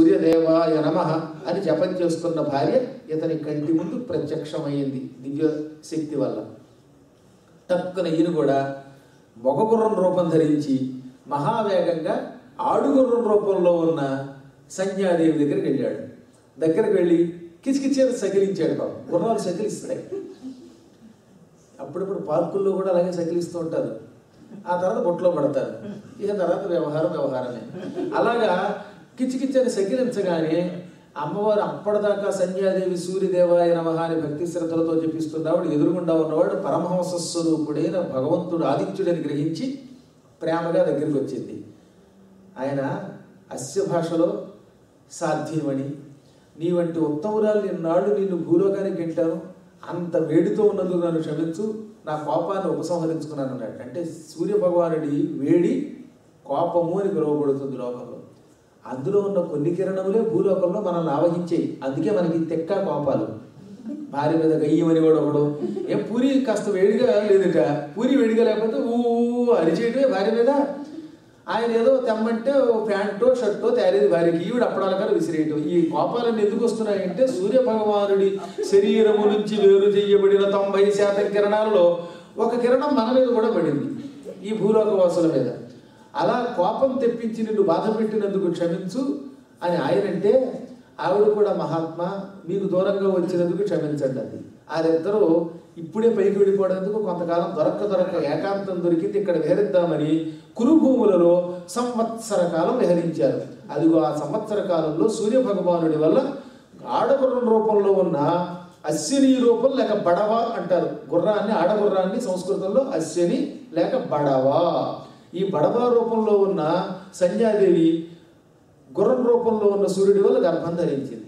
సూర్యదేవాయ నమ అని జపం చేస్తున్న భార్య ఇతని కంటి ముందు ప్రత్యక్షమైంది దివ్య శక్తి వల్ల టక్కున ఈయన కూడా మొగగుర్రం రూపం ధరించి మహావేగంగా ఆడుగుర్రం రూపంలో ఉన్న సంధ్యాదేవి దగ్గరికి వెళ్ళాడు దగ్గరికి వెళ్ళి కిచకిచేది సకిలించాడు పాపం గుర్రాలు సకిలిస్తాయి అప్పుడప్పుడు పార్కుల్లో కూడా అలాగే సకిలిస్తూ ఉంటారు ఆ తర్వాత బొట్లో పడతారు ఇక తర్వాత వ్యవహారం వ్యవహారమే అలాగా కిచకిచ్చని సకిలించగానే అమ్మవారు అప్పటిదాకా సంధ్యాదేవి సూర్యదేవాయ నమః అని భక్తి శ్రద్ధలతో చెప్పిస్తున్నాడు ఎదురుగుండా ఉన్నవాడు పరమహంస స్వరూపుడైన భగవంతుడు ఆదిత్యుడని గ్రహించి ప్రేమగా దగ్గరికి వచ్చింది ఆయన అస్య భాషలో సాధ్యమని నీ వంటి ఉత్తమురాలు నిన్నాళ్ళు నిన్ను భూలోకానికి గెంటాను అంత వేడితో ఉన్నందుకు నన్ను క్షమించు నా కోపాన్ని ఉపసంహరించుకున్నాను అన్నట్టు అంటే సూర్య భగవానుడి వేడి కోపము అని పిలువబడుతుంది లోకంలో అందులో ఉన్న కొన్ని కిరణములే భూలోకంలో మనల్ని ఆవహించేయి అందుకే మనకి తెక్క కోపాలు భార్య మీద గయ్యమని కూడా ఒకడు ఏ పూరి కాస్త వేడిగా లేదుట పూరి వేడిగా లేకపోతే ఊ అరిచేయటమే భార్య మీద ఆయన ఏదో తెమ్మంటే ఓ ప్యాంటో షర్టో తయారేది భార్యకి ఈవిడ అప్పడాలకర విసిరేయటం ఈ కోపాలన్నీ ఎందుకు వస్తున్నాయంటే సూర్య భగవానుడి శరీరము నుంచి వేరు చేయబడిన తొంభై శాతం కిరణాలలో ఒక కిరణం మన మీద కూడా పడింది ఈ భూలోక వాసుల మీద అలా కోపం తెప్పించి నిన్ను బాధ పెట్టినందుకు క్షమించు అని ఆయనంటే ఆవిడ కూడా మహాత్మా మీకు దూరంగా వచ్చినందుకు క్షమించండి అది వారిద్దరూ ఇప్పుడే పైకి వెళ్ళిపోవడానికి కొంతకాలం దొరక్క దొరక్క ఏకాంతం దొరికింది ఇక్కడ విహరిద్దామని కురుభూములలో సంవత్సర కాలం విహరించారు అదిగో ఆ సంవత్సర కాలంలో సూర్య భగవానుడి వల్ల ఆడగుర్రం రూపంలో ఉన్న అశ్విని రూపం లేక బడవ అంటారు గుర్రాన్ని ఆడగుర్రాన్ని సంస్కృతంలో అశ్విని లేక బడవ ఈ బడవ రూపంలో ఉన్న సంధ్యాదేవి గుర్రం రూపంలో ఉన్న సూర్యుడి వల్ల గర్భం ధరించింది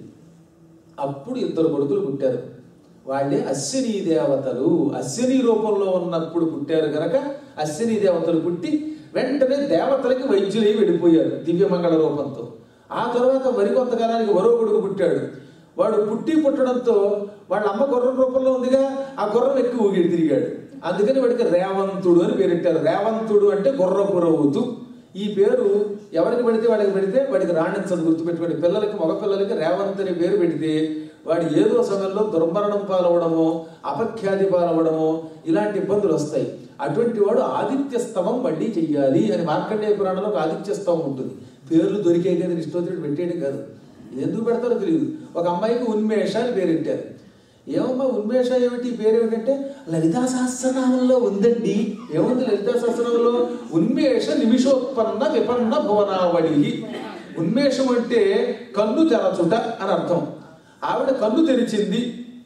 అప్పుడు ఇద్దరు కొడుకులు పుట్టారు వాళ్ళే అశ్విని దేవతలు అశ్విని రూపంలో ఉన్నప్పుడు పుట్టారు గనక అశ్విని దేవతలు పుట్టి వెంటనే దేవతలకి వైద్యులై వెళ్ళిపోయారు దివ్యమంగళ రూపంతో ఆ తర్వాత మరికొంతకాలానికి మరో కొడుకు పుట్టాడు వాడు పుట్టి పుట్టడంతో వాళ్ళ అమ్మ గుర్రం రూపంలో ఉందిగా ఆ గుర్రం ఎక్కువ ఊగి తిరిగాడు అందుకని వాడికి రేవంతుడు అని పేరెట్టారు రేవంతుడు అంటే గుర్రపు రవ్వుతు ఈ పేరు ఎవరికి పెడితే వాడికి పెడితే వాడికి రాణించదు గుర్తుపెట్టుకోండి పిల్లలకి మగ పిల్లలకి రేవంత్ అనే పేరు పెడితే వాడు ఏదో సమయంలో దుర్మరణం పాలవడమో అపఖ్యాతి పాలవడమో ఇలాంటి ఇబ్బందులు వస్తాయి అటువంటి వాడు ఆదిత్య స్తవం మళ్ళీ చెయ్యాలి అని మార్కండేయ పురాణంలో ఒక ఆదిత్య స్తవం ఉంటుంది పేర్లు దొరికే కదా ఇష్టోత్తరుడు పెట్టేయడం కాదు ఎందుకు పెడతారో తెలియదు ఒక అమ్మాయికి ఉన్మేష అని పేరెట్టారు ఏమమ్మా ఉన్మేష ఏమిటి ఈ పేరు ఏమిటంటే లలితా సహస్రనామంలో ఉందండి ఏముంది లలితా సహస్రనామంలో ఉన్మేష నిమిషోత్పన్న విపన్న భువనావళి ఉన్మేషం అంటే కన్ను తెరచుట అని అర్థం ఆవిడ కన్ను తెరిచింది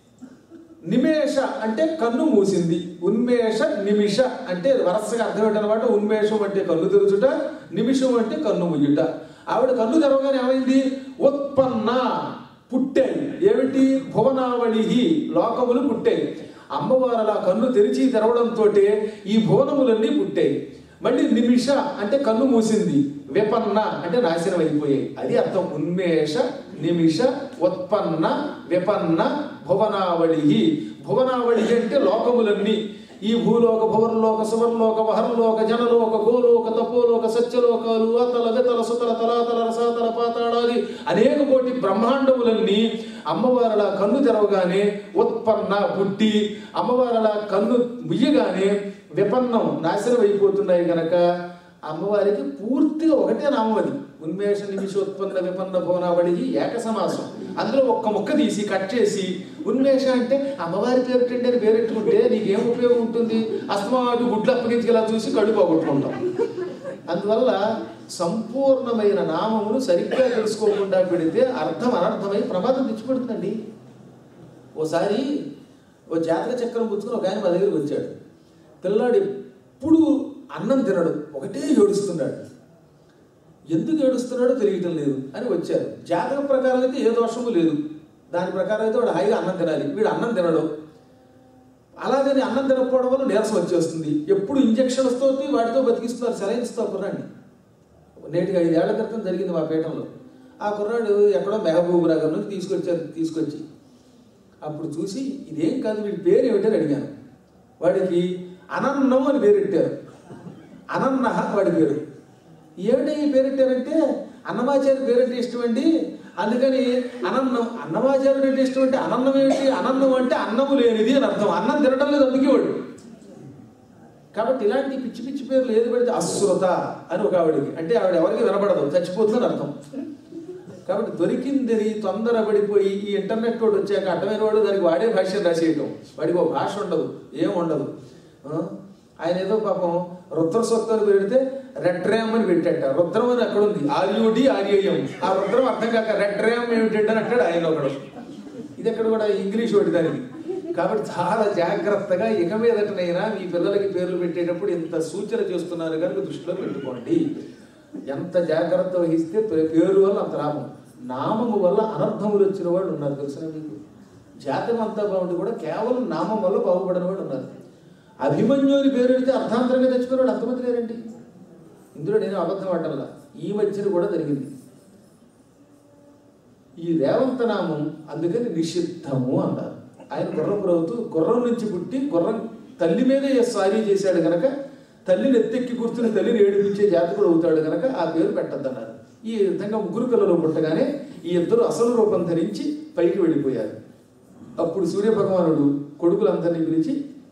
నిమేష అంటే కన్ను మూసింది ఉన్మేష నిమిష అంటే వరసగా అర్థం ఏంటనమాట ఉన్మేషం అంటే కన్ను తెరుచుట నిమిషం అంటే కన్ను ముయ్యుట ఆవిడ కన్ను తెరవగానే ఏమైంది ఉత్పన్న పుట్టాయి ఏమిటి భువనావళి లోకములు పుట్టాయి అమ్మవారు అలా కన్ను తెరిచి తెరవడంతో ఈ భువనములన్నీ పుట్టాయి మళ్ళీ నిమిష అంటే కన్ను మూసింది విపన్న అంటే నాశనం అయిపోయాయి అది అర్థం ఉన్మేష నిమిష ఉత్పన్న విపన్న భువనావళి భువనావళి అంటే లోకములన్నీ ఈ భూలోక భువర్లోక సువర్లోక వహర్లోక జనలోక గోలోక తపోలోక సత్యలోకాలు అతల వితల సుతల తలాతల రసాతల పాతాళాది అనేక కోటి బ్రహ్మాండములన్నీ అమ్మవారలా కన్ను తెరవగానే ఉత్పన్న పుట్టి అమ్మవారలా కన్ను ముయ్యగానే విపన్నం నాశనం అయిపోతున్నాయి గనక అమ్మవారికి పూర్తిగా ఒకటే నామం అది ఉన్మేష నిమిషోత్పన్న విపన్న భువనావళి ఏక సమాసం అందులో ఒక్క ముక్క తీసి కట్ చేసి ఉన్మేష అంటే అమ్మవారి పేరుటండి అని పేరెట్టుకుంటే నీకేం ఉపయోగం ఉంటుంది అస్తమాటు గుడ్లు అప్పగించుకెలా చూసి కళ్ళు పోగొట్టుకుంటాం అందువల్ల సంపూర్ణమైన నామమును సరిగ్గా తెలుసుకోకుండా పెడితే అర్థం అనర్థమై ప్రమాదం తెచ్చిపెడుతుందండి ఓసారి ఓ జాతక చక్రం పుచ్చుకుని ఒక ఆయన మా దగ్గరికి వచ్చాడు పిల్లాడు ఎప్పుడు అన్నం తినడు ఒకటే ఏడుస్తున్నాడు ఎందుకు ఏడుస్తున్నాడో తెలియటం లేదు అని వచ్చారు జాతక ప్రకారం అయితే ఏ దోషము లేదు దాని ప్రకారం అయితే వాడు హాయిగా అన్నం తినాలి వీడు అన్నం తినడు అలాగని అన్నం తినకపోవడం వల్ల నీరసం వచ్చేస్తుంది ఎప్పుడు ఇంజక్షన్స్తో వాటితో బతికిస్తున్నారు సెలైన్స్తో కుర్రాడిని నేటికి ఐదేళ్ల క్రితం జరిగింది మా పీఠంలో ఆ కుర్రాడు ఎక్కడో మెహబూబ్ నగర్ నుంచి తీసుకొచ్చారు తీసుకొచ్చి అప్పుడు చూసి ఇదేం కాదు వీడి పేరు ఏమిటని అడిగాను వాడికి అనన్నం అని పేరెట్టారు అనన్న వాడి పేరు ఏమిటి ఈ పేరెట్టారంటే అన్నమాచారి పేరంటే ఇష్టం అండి అందుకని అనన్నం అన్నమాచారుడు అంటే ఇష్టం అంటే అనన్నం ఏమిటి అనన్నం అంటే అన్నము లేనిది అని అర్థం అన్నం తినడం లేదు అందుకేవాడు కాబట్టి ఇలాంటి పిచ్చి పిచ్చి పేర్లు ఏది పెడితే అశ్రుత అని ఒక ఆవిడికి అంటే ఆవిడ ఎవరికి వినపడదు చచ్చిపోతుందని అర్థం కాబట్టి దొరికిందని తొందరపడిపోయి ఈ ఇంటర్నెట్ వాడు వచ్చాక అడ్డమైన వాడు దానికి వాడే భాష్యం రాసేయటం వాడికి ఒక భాష ఉండదు ఏం ఉండదు ఆ? ఆయన ఏదో పాపం రుద్ర సూక్తాలు పెడితే రెడ్రేమ్ అని పెట్టాట రుద్రం అని అక్కడ ఉంది ఆర్యుడి ఆర్యయం ఆ రుద్రం అర్థం కాక రెడ్రేమ్ ఏమిటంటే అని అంటాడు ఆయన ఒకడు ఇది ఎక్కడ కూడా ఇంగ్లీష్ ఒకటి దానికి కాబట్టి చాలా జాగ్రత్తగా ఇక మీదటనైనా మీ పిల్లలకి పేర్లు పెట్టేటప్పుడు ఇంత సూచన చేస్తున్నారు కనుక దృష్టిలో పెట్టుకోండి ఎంత జాగ్రత్త వహిస్తే పే- పేరు వల్ల అంత లాభం నామము వల్ల అనర్థములు వచ్చిన వాళ్ళు ఉన్నారు తెలుసిన మీకు జాతకం అంతా బాగుండి కూడా కేవలం నామం వల్ల బాగుపడిన వాళ్ళు ఉన్నారు అభిమన్యుని పేరు పెడితే అర్థాంతరంగా తెచ్చుకున్న వాళ్ళు అంతమంది లేరండి ఇందులో నేను అబద్ధం ఆడటంలా ఈ మధ్యన కూడా జరిగింది ఈ రేవంత నామం అందుకని నిషిద్ధము అన్నారు ఆయన గుర్రం రవుతూ గుర్రం నుంచి పుట్టి గుర్రం తల్లి మీదే స్వారీ చేశాడు గనక తల్లిని ఎత్తెక్కి కూర్చుని తల్లిని ఏడిపించే జాతకుడు అవుతాడు గనక ఆ పేరు పెట్టద్దన్నారు ఈ విధంగా ముగ్గురు పిల్లలు పుట్టగానే ఈ ఇద్దరు అసలు రూపం ధరించి పైకి వెళ్ళిపోయారు అప్పుడు సూర్య భగవానుడు కొడుకులందరినీ పిలిచి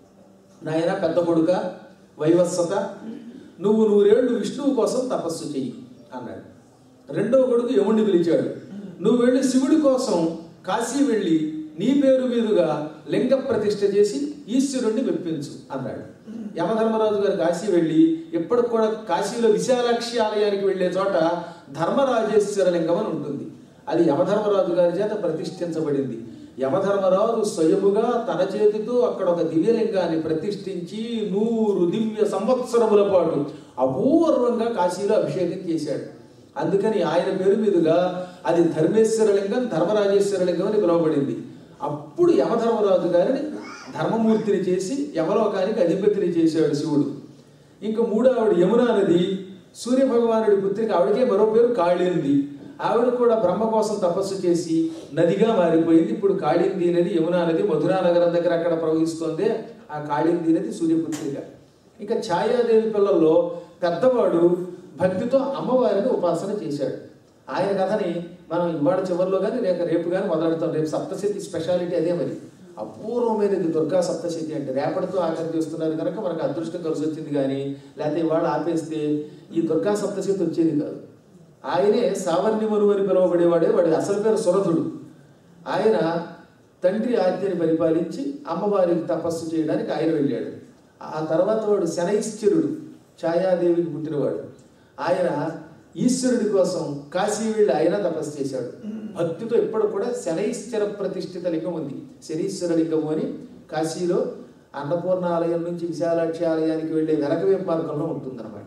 నాయన పెద్ద కొడుక వైవస్వత నువ్వు నూరేళ్లు విష్ణువు కోసం తపస్సు చెయ్యి అన్నాడు రెండవ కొడుకు యముణ్ణి పిలిచాడు నువ్వు వెళ్ళి శివుడి కోసం కాశీ వెళ్ళి నీ పేరు మీదుగా లింగ ప్రతిష్ఠ చేసి ఈశ్వరుణ్ణి మెప్పించు అన్నాడు యమధర్మరాజు గారు కాశీ వెళ్ళి ఇప్పటికి కూడా కాశీలో విశాలాక్షి ఆలయానికి వెళ్ళే చోట ధర్మరాజేశ్వర లింగం అని ఉంటుంది అది యమధర్మరాజు గారి చేత ప్రతిష్ఠించబడింది యమధర్మరాజు స్వయముగా తన చేతితో అక్కడ ఒక దివ్యలింగాన్ని ప్రతిష్ఠించి నూరు దివ్య సంవత్సరముల పాటు అపూర్వంగా కాశీలో అభిషేకం చేశాడు అందుకని ఆయన పేరు మీదుగా అది ధర్మేశ్వర లింగం ధర్మరాజేశ్వర లింగం అని పిలువబడింది అప్పుడు యమధర్మరాజు గారిని ధర్మమూర్తిని చేసి యమలోకానికి అధిపతిని చేశాడు శివుడు ఇంకా మూడో ఆవిడ యమునా నది సూర్య భగవానుడి పుత్రిక ఆవిడకే మరో పేరు కాళింది ఆవిడ కూడా బ్రహ్మ కోసం తపస్సు చేసి నదిగా మారిపోయింది ఇప్పుడు కాళింది నది యమునా నది మధురా నగరం దగ్గర అక్కడ ప్రవహిస్తోంది ఆ కాళింది నది సూర్యపుత్రిక ఇంకా ఛాయాదేవి పిల్లల్లో పెద్దవాడు భక్తితో అమ్మవారిని ఉపాసన చేశాడు ఆయన కథని మనం ఇవాళ చివరిలో కానీ లేక రేపు కానీ మొదలెడతాం రేపు సప్తశతి స్పెషాలిటీ అదే మరి అపూర్వమైనది దుర్గా సప్తశతి అంటే రేపటితో ఆఖరి చేస్తున్నారు కనుక మనకు అదృష్టం కలిసి వచ్చింది కానీ లేకపోతే ఇవాళ ఆపేస్తే ఈ దుర్గా సప్తశతి వచ్చేది కాదు ఆయనే సావర్ణిమను అని పిలువబడేవాడే వాడి అసలు పేరు సురథుడు ఆయన తండ్రి ఆజ్ఞని పరిపాలించి అమ్మవారికి తపస్సు చేయడానికి ఆయన వెళ్ళాడు ఆ తర్వాత వాడు శనైశ్చరుడు ఛాయాదేవికి పుట్టినవాడు ఆయన ఈశ్వరుడి కోసం కాశీ వెళ్ళి ఆయన తపస్సు చేశాడు భక్తితో ఎప్పుడు కూడా శనైశ్వర ప్రతిష్ఠిత లింగం ఉంది శనీశ్వర లింగము అని కాశీలో అన్నపూర్ణ ఆలయం నుంచి విశాలాక్షి ఆలయానికి వెళ్ళే వెనకవైపు మార్గంలో ఉంటుందన్నమాట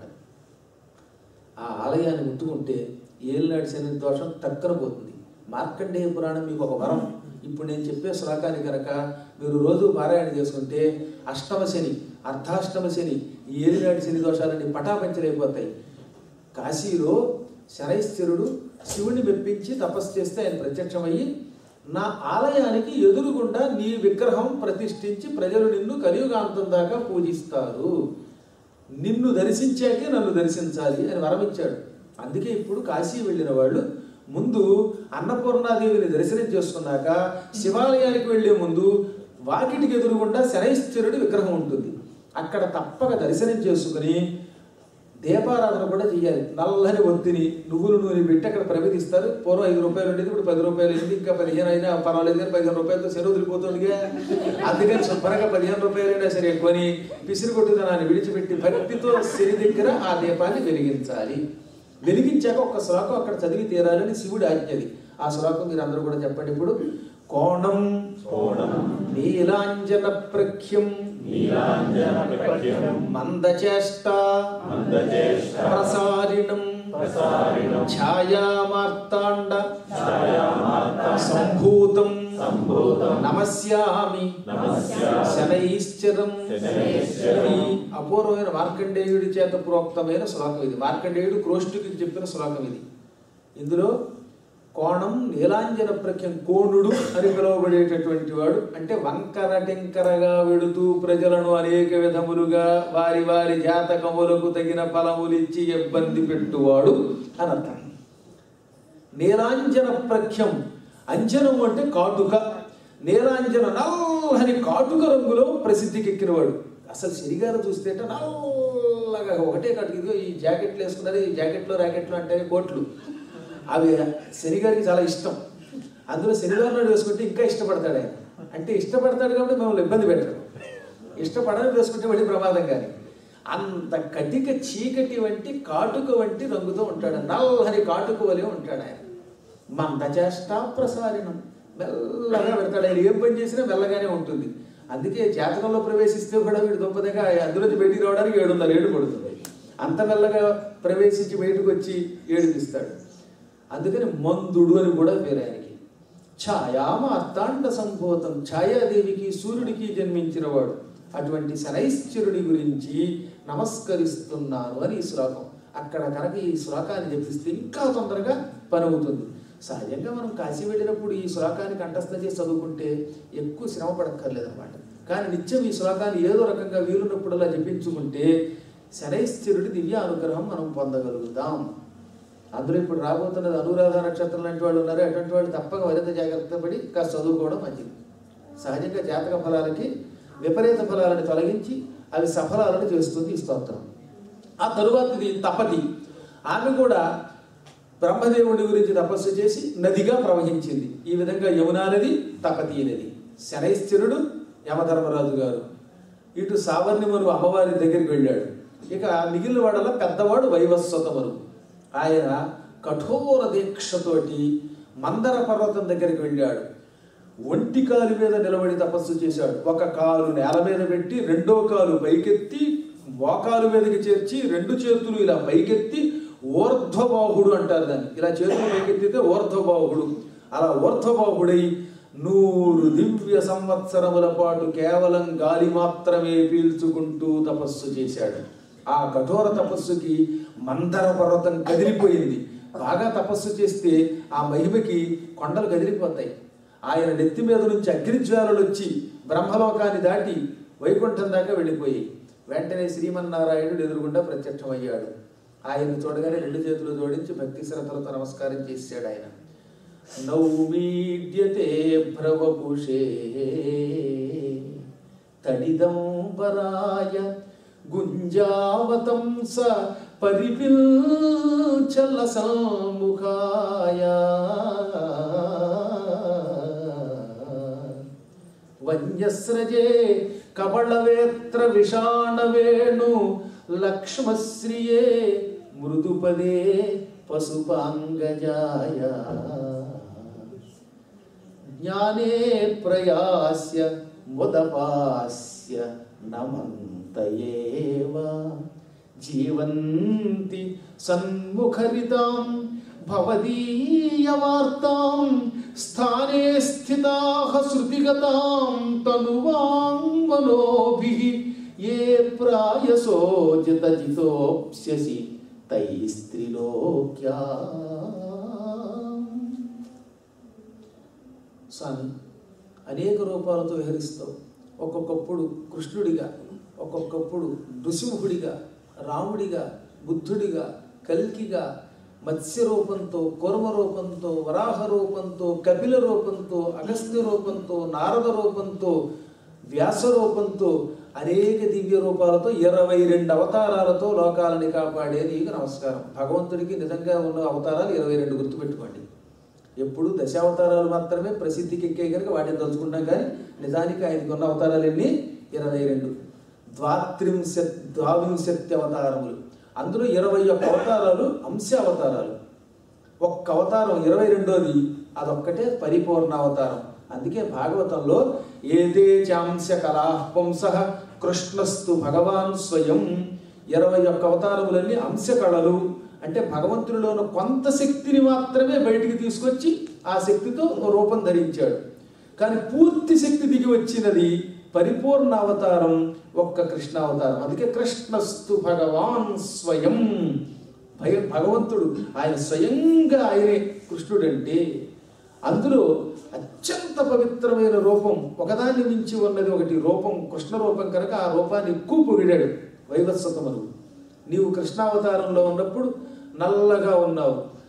ఆ ఆలయాన్ని ముట్టుకుంటే ఏలినాటి శని దోషం టక్కన పోతుంది మార్కండేయ పురాణం మీకు ఒక వరం ఇప్పుడు నేను చెప్పే శ్లోకాన్ని కనుక మీరు రోజు పారాయణ చేసుకుంటే అష్టమ శని అర్ధాష్టమ శని ఈ ఏలినాటి శని దోషాలన్నీ పటాపంచలైపోతాయి కాశీలో శనైశ్వరుడు శివుని మెప్పించి తపస్సు చేస్తే ఆయన ప్రత్యక్షమయ్యి నా ఆలయానికి ఎదురుగుండా నీ విగ్రహం ప్రతిష్ఠించి ప్రజలు నిన్ను కలియుగాంతం దాకా పూజిస్తారు నిన్ను దర్శించాకే నన్ను దర్శించాలి అని వరమిచ్చాడు అందుకే ఇప్పుడు కాశీ వెళ్ళిన వాళ్ళు ముందు అన్నపూర్ణాదేవిని దర్శనం చేసుకున్నాక శివాలయానికి వెళ్లే ముందు వాకిటికి ఎదురుగుండా శనైశ్వరుడి విగ్రహం ఉంటుంది అక్కడ తప్పక దర్శనం చేసుకుని దీపారాధన కూడా చేయాలి నల్లని ఒత్తిని నువ్వులు నూనె పెట్టి అక్కడ ప్రవేశిస్తారు పూర్వం ఐదు రూపాయలు ఉండేది ఇప్పుడు పది రూపాయలు అయింది ఇంకా పదిహేను అయినా పర్వాలేదు కానీ పదిహేను రూపాయలతో సెలవు వదిలిపోతుందిగా అందుకని శుభ్రంగా పదిహేను రూపాయలు అయినా సరే కొని పిసిరి కొట్టుదనాన్ని విడిచిపెట్టి భక్తితో సిరి దగ్గర ఆ దీపాన్ని వెలిగించాలి వెలిగించాక ఒక శ్లోకం అక్కడ చదివి తీరాలని శివుడి ఆజ్ఞది ఆ శ్లోకం మీరు అందరూ కూడా చెప్పండి ఇప్పుడు కోణం కోణం నీలాంజన ప్రఖ్యం నీలాంజనప్రఖ్యం మందచేష్ట మందచేష్ట ప్రసారిణం ప్రసారిణం ఛాయామార్తాండ ఛాయామార్తాండ సంభూతం సంభూతం నమస్యామి నమస్యామి శనైశ్చరం శనైశ్చరం. ఇది అపూర్వమైన మార్కండేయుడి చేత ప్రోక్తమైన శ్లోకం ఇది మార్కండేయుడు క్రోష్టుకి చెప్పిన శ్లోకం ఇది ఇందులో కోణం నీలాంజన ప్రఖ్యం కోణుడు అని పిలువబడేటటువంటి వాడు అంటే వంకర టెంకరగా వెడుతూ ప్రజలను అనేక విధములుగా వారి వారి జాతకములకు తగిన ఫలములిచ్చి ఇబ్బంది పెట్టువాడు అని అర్థం నీలాంజన ప్రఖ్యం అంజనం అంటే కాటుక నీలాంజన నల్లని కాటుక రంగులో ప్రసిద్ధికెక్కినవాడు అసలు శనిగారు చూస్తే నల్లగా ఒకటే కాటుక ఇదిగో ఈ జాకెట్లు వేసుకున్నారు ఈ జాకెట్లు ర్యాకెట్లు అంటే కోట్లు అవి శనిగారికి చాలా ఇష్టం అందులో శనివారం నాడు వేసుకుంటే ఇంకా ఇష్టపడతాడు ఆయన అంటే ఇష్టపడతాడు కాబట్టి మమ్మల్ని ఇబ్బంది పెట్టడు ఇష్టపడని వేసుకుంటే మళ్ళీ ప్రమాదం కానీ అంత కటిక చీకటి వంటి కాటుక వంటి రంగుతో ఉంటాడు నల్లని కాటుక వలె ఉంటాడు ఆయన మందచేష్ట ప్రసారిణం మెల్లగా పెడతాడు ఆయన ఏం పని చేసినా మెల్లగానే ఉంటుంది అందుకే జాతకంలో ప్రవేశిస్తే కూడా వీడు దుంపదగా అందులోంచి బయటికి రావడానికి ఏడున్నర ఏడు పడుతుంది అంత మెల్లగా ప్రవేశించి బయటకు వచ్చి ఏడుపిస్తాడు అందుకని మందుడు అని కూడా పేరు ఆయనకి ఛాయామ అత్తాండ సంభూతం ఛాయాదేవికి సూర్యుడికి జన్మించిన వాడు అటువంటి శనైశ్చరుడి గురించి నమస్కరిస్తున్నాను అని ఈ శ్లోకం అక్కడ కనుక ఈ శ్లోకాన్ని జపిస్తే ఇంకా తొందరగా పని అవుతుంది సహజంగా మనం కాశీ వెళ్ళినప్పుడు ఈ శ్లోకాన్ని కంఠస్థ చేసి చదువుకుంటే ఎక్కువ శ్రమ పడక్కర్లేదన్నమాట కానీ నిత్యం ఈ శ్లోకాన్ని ఏదో రకంగా వీలున్నప్పుడల్లా జపించుకుంటే శనైశ్చరుడి దివ్య అనుగ్రహం మనం పొందగలుగుతాం అందులో ఇప్పుడు రాబోతున్నది అనురాధ నక్షత్రం లాంటి వాళ్ళు ఉన్నారు అటువంటి వాళ్ళు తప్పక మరింత జాగ్రత్త పడి కాస్త చదువుకోవడం మంచిది సహజంగా జాతక ఫలాలకి విపరీత ఫలాలను తొలగించి అవి సఫలాలను చేస్తుంది ఈ స్తోత్రం ఆ తరువాతది తపతి ఆమె కూడా బ్రహ్మదేవుడి గురించి తపస్సు చేసి నదిగా ప్రవహించింది ఈ విధంగా యమునా నది తపతీ నది శనైశ్చరుడు యమధర్మరాజు గారు ఇటు సావర్ణిమను అమ్మవారి దగ్గరికి వెళ్ళాడు ఇక మిగిలిన వాడల పెద్దవాడు వైవస్వతమరు ఆయన కఠోర దీక్షతోటి మందర పర్వతం దగ్గరికి వెళ్ళాడు ఒంటి కాలు మీద నిలబడి తపస్సు చేశాడు ఒక కాలు నేల మీద పెట్టి రెండో కాలు పైకెత్తి మోకాలు మీదకి చేర్చి రెండు చేతులు ఇలా పైకెత్తి ఊర్ధ్వబాహుడు అంటారు దాన్ని ఇలా చేతులు పైకెత్తితే ఊర్ధ్వబాహుడు అలా ఊర్ధ్వబాహుడై నూరు దివ్య సంవత్సరముల పాటు కేవలం గాలి మాత్రమే పీల్చుకుంటూ తపస్సు చేశాడు ఆ కఠోర తపస్సుకి మందర పర్వతం కదిలిపోయింది బాగా తపస్సు చేస్తే ఆ మహిమకి కొండలు కదిలిపోతాయి ఆయన నెత్తి మీద నుంచి అగ్నిజ్వాలలు వచ్చి బ్రహ్మలోకాన్ని దాటి వైకుంఠం దాకా వెళ్ళిపోయి వెంటనే శ్రీమన్నారాయణుడు ఎదురుగుండా ప్రత్యక్షమయ్యాడు ఆయన చూడగానే రెండు చేతులు జోడించి భక్తి శ్రద్ధలతో నమస్కారం చేశాడు ఆయన నౌమీడ్యతే భ్రవపుషే తడిదంబరాయ గుంజావతంస పరిపిల్చల సముఖాయ వన్యస్రజే కబళవేత్ర విషాణవేణు లక్ష్మశ్రియే మృదుపదే పశుపాంగజాయ జ్ఞానే ప్రయాస్య ముదపాస్య నమంతయేవ జీవంతి సన్ముఖరితాం భవదీయవార్తాం స్థానే స్థితాః శృతిగతాం తనువాం మనోభిః ఏ ప్రాయసో జితజితోప్స్యసి తైస్త్రిలోక్యా స్వామి అనేక రూపాలతో విహరిస్తావు ఒక్కొక్కప్పుడు కృష్ణుడిగా ఒక్కొక్కప్పుడు నృసింహుడిగా రాముడిగా బుద్ధుడిగా కల్కిగా మత్స్య రూపంతో కుర్మ రూపంతో వరాహ రూపంతో కపిల రూపంతో అగస్త్య రూపంతో నారద రూపంతో వ్యాస రూపంతో అనేక దివ్య రూపాలతో ఇరవై రెండు అవతారాలతో లోకాలని కాపాడే నీకు నమస్కారం భగవంతుడికి నిజంగా ఉన్న అవతారాలు ఇరవై రెండు గుర్తుపెట్టుకోండి ఎప్పుడు దశావతారాలు మాత్రమే ప్రసిద్ధికి ఎక్కే కనుక వాటిని తలుచుకుంటాం కానీ నిజానికి ఆయనకు ఉన్న అవతారాలు ఎన్ని ఇరవై రెండు ద్వాత్రింశత్ ద్వావింశత్య అవతారములు అందులో ఇరవై ఒక్క అవతారాలు అంశ అవతారాలు ఒక్క అవతారం ఇరవై రెండోది అదొక్కటే పరిపూర్ణ అవతారం అందుకే భాగవతంలో ఏదే చాంశ కళాపంస కృష్ణస్తు భగవాన్ స్వయం ఇరవై ఒక్క అవతారములన్నీ అంశ కళలు అంటే భగవంతుడిలో ఉన్న కొంత శక్తిని మాత్రమే బయటికి తీసుకొచ్చి ఆ శక్తితో రూపం ధరించాడు కానీ పూర్తి శక్తి దిగి వచ్చినది పరిపూర్ణ అవతారం ఒక్క కృష్ణ అవతారం అందుకే కృష్ణస్తు భగవాన్ స్వయం భయ భగవంతుడు ఆయన స్వయంగా ఆయనే కృష్ణుడంటే అందులో అత్యంత పవిత్రమైన రూపం ఒకదాని నుంచి ఉన్నది ఒకటి రూపం కృష్ణ రూపం కనుక ఆ రూపాన్ని ఎక్కువ పొగిడాడు వైవత్సతములు నీవు కృష్ణావతారంలో ఉన్నప్పుడు నల్లగా ఉన్నావు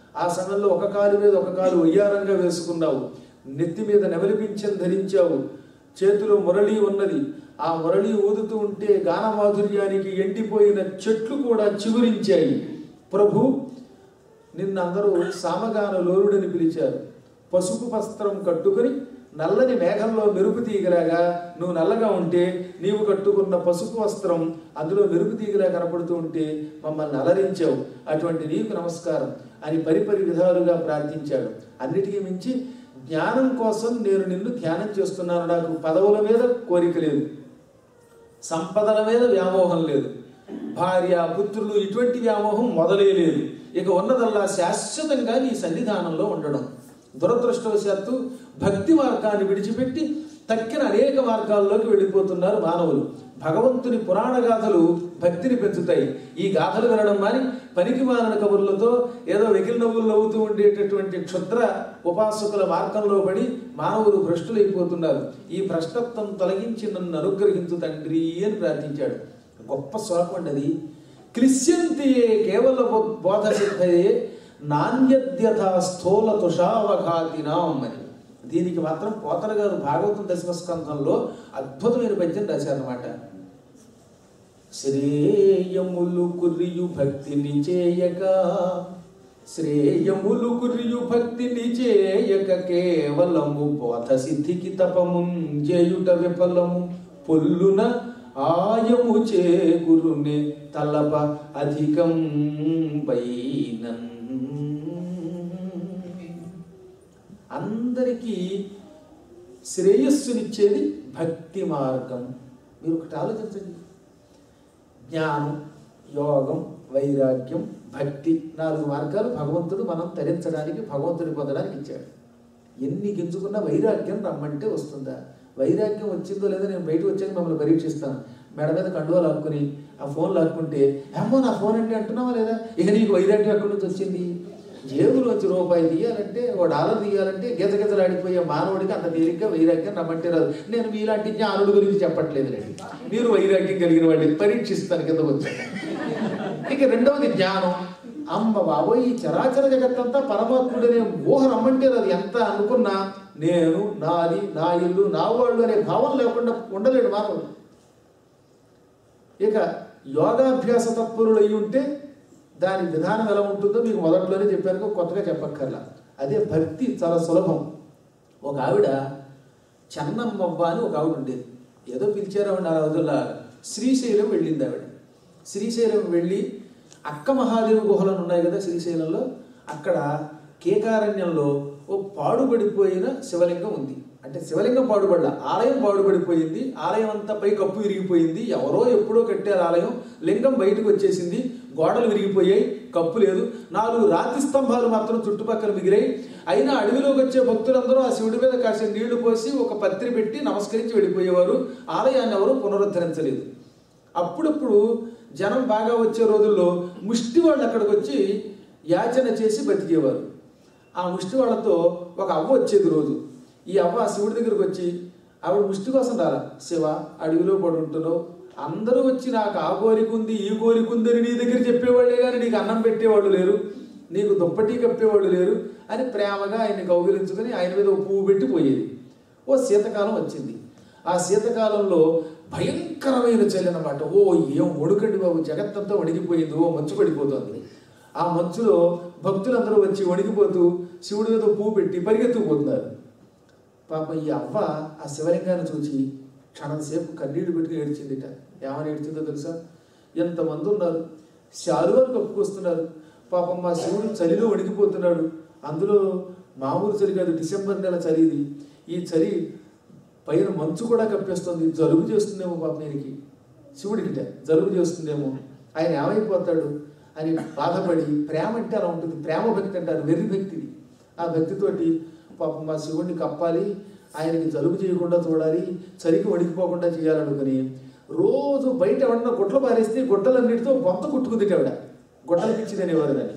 ఆ సమయంలో ఒక కాలు మీద ఒక కాలు వయ్యారంగా వేసుకున్నావు నెత్తి మీద నెమలిపించం ధరించావు చేతిలో మురళి ఉన్నది ఆ మురళి ఊదుతూ ఉంటే గానమాధుర్యానికి ఎండిపోయిన చెట్లు కూడా చిగురించాయి ప్రభు నిన్నందరూ సామగాన లోరుడని పిలిచారు పసుపు వస్త్రం కట్టుకొని నల్లని మేఘంలో మెరుపు తీగలాగా నువ్వు నల్లగా ఉంటే నీవు కట్టుకున్న పసుపు వస్త్రం అందులో మెరుపు తీగలా కనపడుతూ ఉంటే మమ్మల్ని అలరించావు అటువంటి నీకు నమస్కారం అని పరిపరి విధాలుగా ప్రార్థించాడు అన్నిటికీ మించి జ్ఞానం కోసం నేను నిన్ను ధ్యానం చేస్తున్నాను నాకు పదవుల మీద కోరిక లేదు సంపదల మీద వ్యామోహం లేదు భార్య పుత్రులు ఇటువంటి వ్యామోహం మొదలే లేదు ఇక ఉన్నదల్లా శాశ్వతంగా నీ సన్నిధానంలో ఉండడం దురదృష్టవశాత్తు భక్తి మార్గాన్ని విడిచిపెట్టి తక్కిన అనేక మార్గాల్లోకి వెళ్ళిపోతున్నారు మానవులు భగవంతుని పురాణ గాథలు భక్తిని పెంచుతాయి ఈ గాథలు వినడం మాని పనికి మాలిన కబుర్లతో ఏదో వెకిలి నవ్వులు నవ్వుతూ ఉండేటటువంటి క్షుద్ర ఉపాసకుల మార్గంలో పడి మానవులు భ్రష్టులైపోతున్నారు ఈ భ్రష్టత్వం తొలగించి నన్ను అనుగ్రహించు తండ్రి అని ప్రార్థించాడు గొప్ప శ్లోకం అండి అది క్లిశ్యంతియే కేవల బో- బోధ సిద్ధయే నాణ్యద్యథ స్థూల తుషావఘాతినాం అని దీనికి మాత్రం పోతన గారు భాగవతం దశమస్కంధంలో అద్భుతమైన పద్యం రాశారన్నమాట శ్రేయములు కురియు భక్తిని చేయక శ్రేయములు కురియు భక్తిని చేయక కేవలము బోధ సిద్ధికి తపము చేయుట విఫలము పొల్లున ఆయము చేకురునే తలప అధికం పైనన్ అందరికీ శ్రేయస్సునిచ్చేది భక్తి మార్గం మీరు ఒకటి ఆలోచించండి జ్ఞానం యోగం వైరాగ్యం భక్తి నాలుగు మార్గాలు భగవంతుడు మనం తరించడానికి భగవంతుని పొందడానికి ఇచ్చాడు ఎన్ని గింజుకున్నా వైరాగ్యం రమ్మంటే వస్తుందా వైరాగ్యం వచ్చిందో లేదో నేను బయటకు వచ్చాక మమ్మల్ని పరీక్షిస్తాను మెడ మీద కండువా లాక్కుని ఆ ఫోన్ లాక్కుంటే ఏమో నా ఫోన్ అండి అంటున్నావా లేదా ఇక నీకు వైరాగ్యం ఎక్కడి నుంచి వచ్చింది జేబులోంచి రూపాయి తీయాలంటే ఓ డాలర్ తీయాలంటే గీత గీతలాడిపోయే మానవుడికి అంత తేలిగ్గా వైరాగ్యం రమ్మంటే రాదు నేను మీలాంటి జ్ఞానుడి గురించి చెప్పట్లేదు రండి మీరు వైరాగ్యం కలిగిన వాడిని పరీక్షిస్తాను కింద వచ్చాక ఇక రెండవది జ్ఞానం అమ్మ బాబోయ్ ఈ చరాచర జగత్తంతా పరమాత్ముడనే ఊహ రమ్మంటే అది ఎంత అనుకున్నా నేను నాది నా ఇల్లు నా వాళ్ళు అనే భావం లేకుండా ఉండలేడు మానవుడు ఇక యోగాభ్యాస తత్పరులు అయి ఉంటే దాని విధానం ఎలా ఉంటుందో మీకు మొదట్లోనే చెప్పాను కొత్తగా చెప్పక్కర్లా అదే భక్తి చాలా సులభం ఒక ఆవిడ చెన్నమ్మవ్వ అని ఒక ఆవిడ ఉండేది ఏదో పిలిచారావిడ ఆ రోజుల్లో శ్రీశైలం వెళ్ళింది ఆవిడ శ్రీశైలం వెళ్ళి అక్క మహాదేవి గుహలను ఉన్నాయి కదా శ్రీశైలంలో అక్కడ కేకారణ్యంలో ఓ పాడుబడిపోయిన శివలింగం ఉంది అంటే శివలింగం పాడుపడ్డ ఆలయం పాడుపడిపోయింది ఆలయం అంతా పై కప్పు విరిగిపోయింది ఎవరో ఎప్పుడో కట్టారు ఆలయం లింగం బయటకు వచ్చేసింది గోడలు విరిగిపోయాయి కప్పు లేదు నాలుగు రాతి స్తంభాలు మాత్రం చుట్టుపక్కల మిగిలాయి అయినా అడవిలోకి వచ్చే భక్తులందరూ ఆ శివుడి మీద కాసిన నీళ్లు పోసి ఒక పత్రి పెట్టి నమస్కరించి వెళ్ళిపోయేవారు ఆలయాన్ని ఎవరూ పునరుద్ధరించలేదు అప్పుడప్పుడు జనం బాగా వచ్చే రోజుల్లో ముష్టి వాళ్ళు అక్కడికి వచ్చి యాచన చేసి బతికేవారు ఆ ముష్టి వాళ్ళతో ఒక అవ్వ వచ్చేది రోజు ఈ అవ్వ ఆ శివుడి దగ్గరికి వచ్చి ఆవిడ ముష్టి కోసం రాలా శివ అడవిలో పడి ఉంటున్నావు అందరూ వచ్చి నాకు ఆ కోరిక ఉంది ఈ కోరిక ఉందని నీ దగ్గర చెప్పేవాళ్ళే కానీ నీకు అన్నం పెట్టేవాళ్ళు లేరు నీకు దుప్పటి కప్పేవాళ్ళు లేరు అని ప్రేమగా ఆయన్ని కౌగిలించుకొని ఆయన మీద ఒక పువ్వు పెట్టి పోయేది ఓ శీతకాలం వచ్చింది ఆ శీతకాలంలో భయంకరమైన చలి అన్నమాట ఓ ఏం వణుకండి బాబు జగత్తంతా వణికిపోయింది ఓ మంచు పడిపోతుంది ఆ మంచులో భక్తులందరూ వచ్చి వణికిపోతూ శివుడి మీద పువ్వు పెట్టి పరిగెత్తుకుపోతున్నారు పాప ఈ అవ్వ ఆ శివలింగాన్ని చూసి క్షణంసేపు కన్నీళ్లు పెట్టుకుని ఏడ్చిందిట ఏమని ఏడ్చిందో తెలుసా ఎంతమంది ఉన్నారు శాలువాలు కప్పుకొస్తున్నారు పాపం మా శివుడు చలిలో వణికిపోతున్నాడు అందులో మామూలు చలి కాదు డిసెంబర్ నెల చలి ఇది ఈ చలి పైన మంచు కూడా కప్పేస్తుంది జలుబు చేస్తుందేమో పాపం ఈయనకి శివుడికిట జలుబు చేస్తుందేమో ఆయన ఏమైపోతాడు అని బాధపడి ప్రేమ అంటే అలా ఉంటుంది ప్రేమ భక్తి అంటారు వెర్రి భక్తిది ఆ భక్తితోటి పాపం మా శివుడిని కప్పాలి ఆయనకి జలుబు చేయకుండా చూడాలి చలికి వణికిపోకుండా చేయాలనుకుని రోజు బయట ఎవడన్నా గుట్టలు పారేస్తే గుట్టలన్నిటితో బొంత కుట్టుకుంది ఆవిడ గుట్టలు పిచ్చిది అనేవారు దాన్ని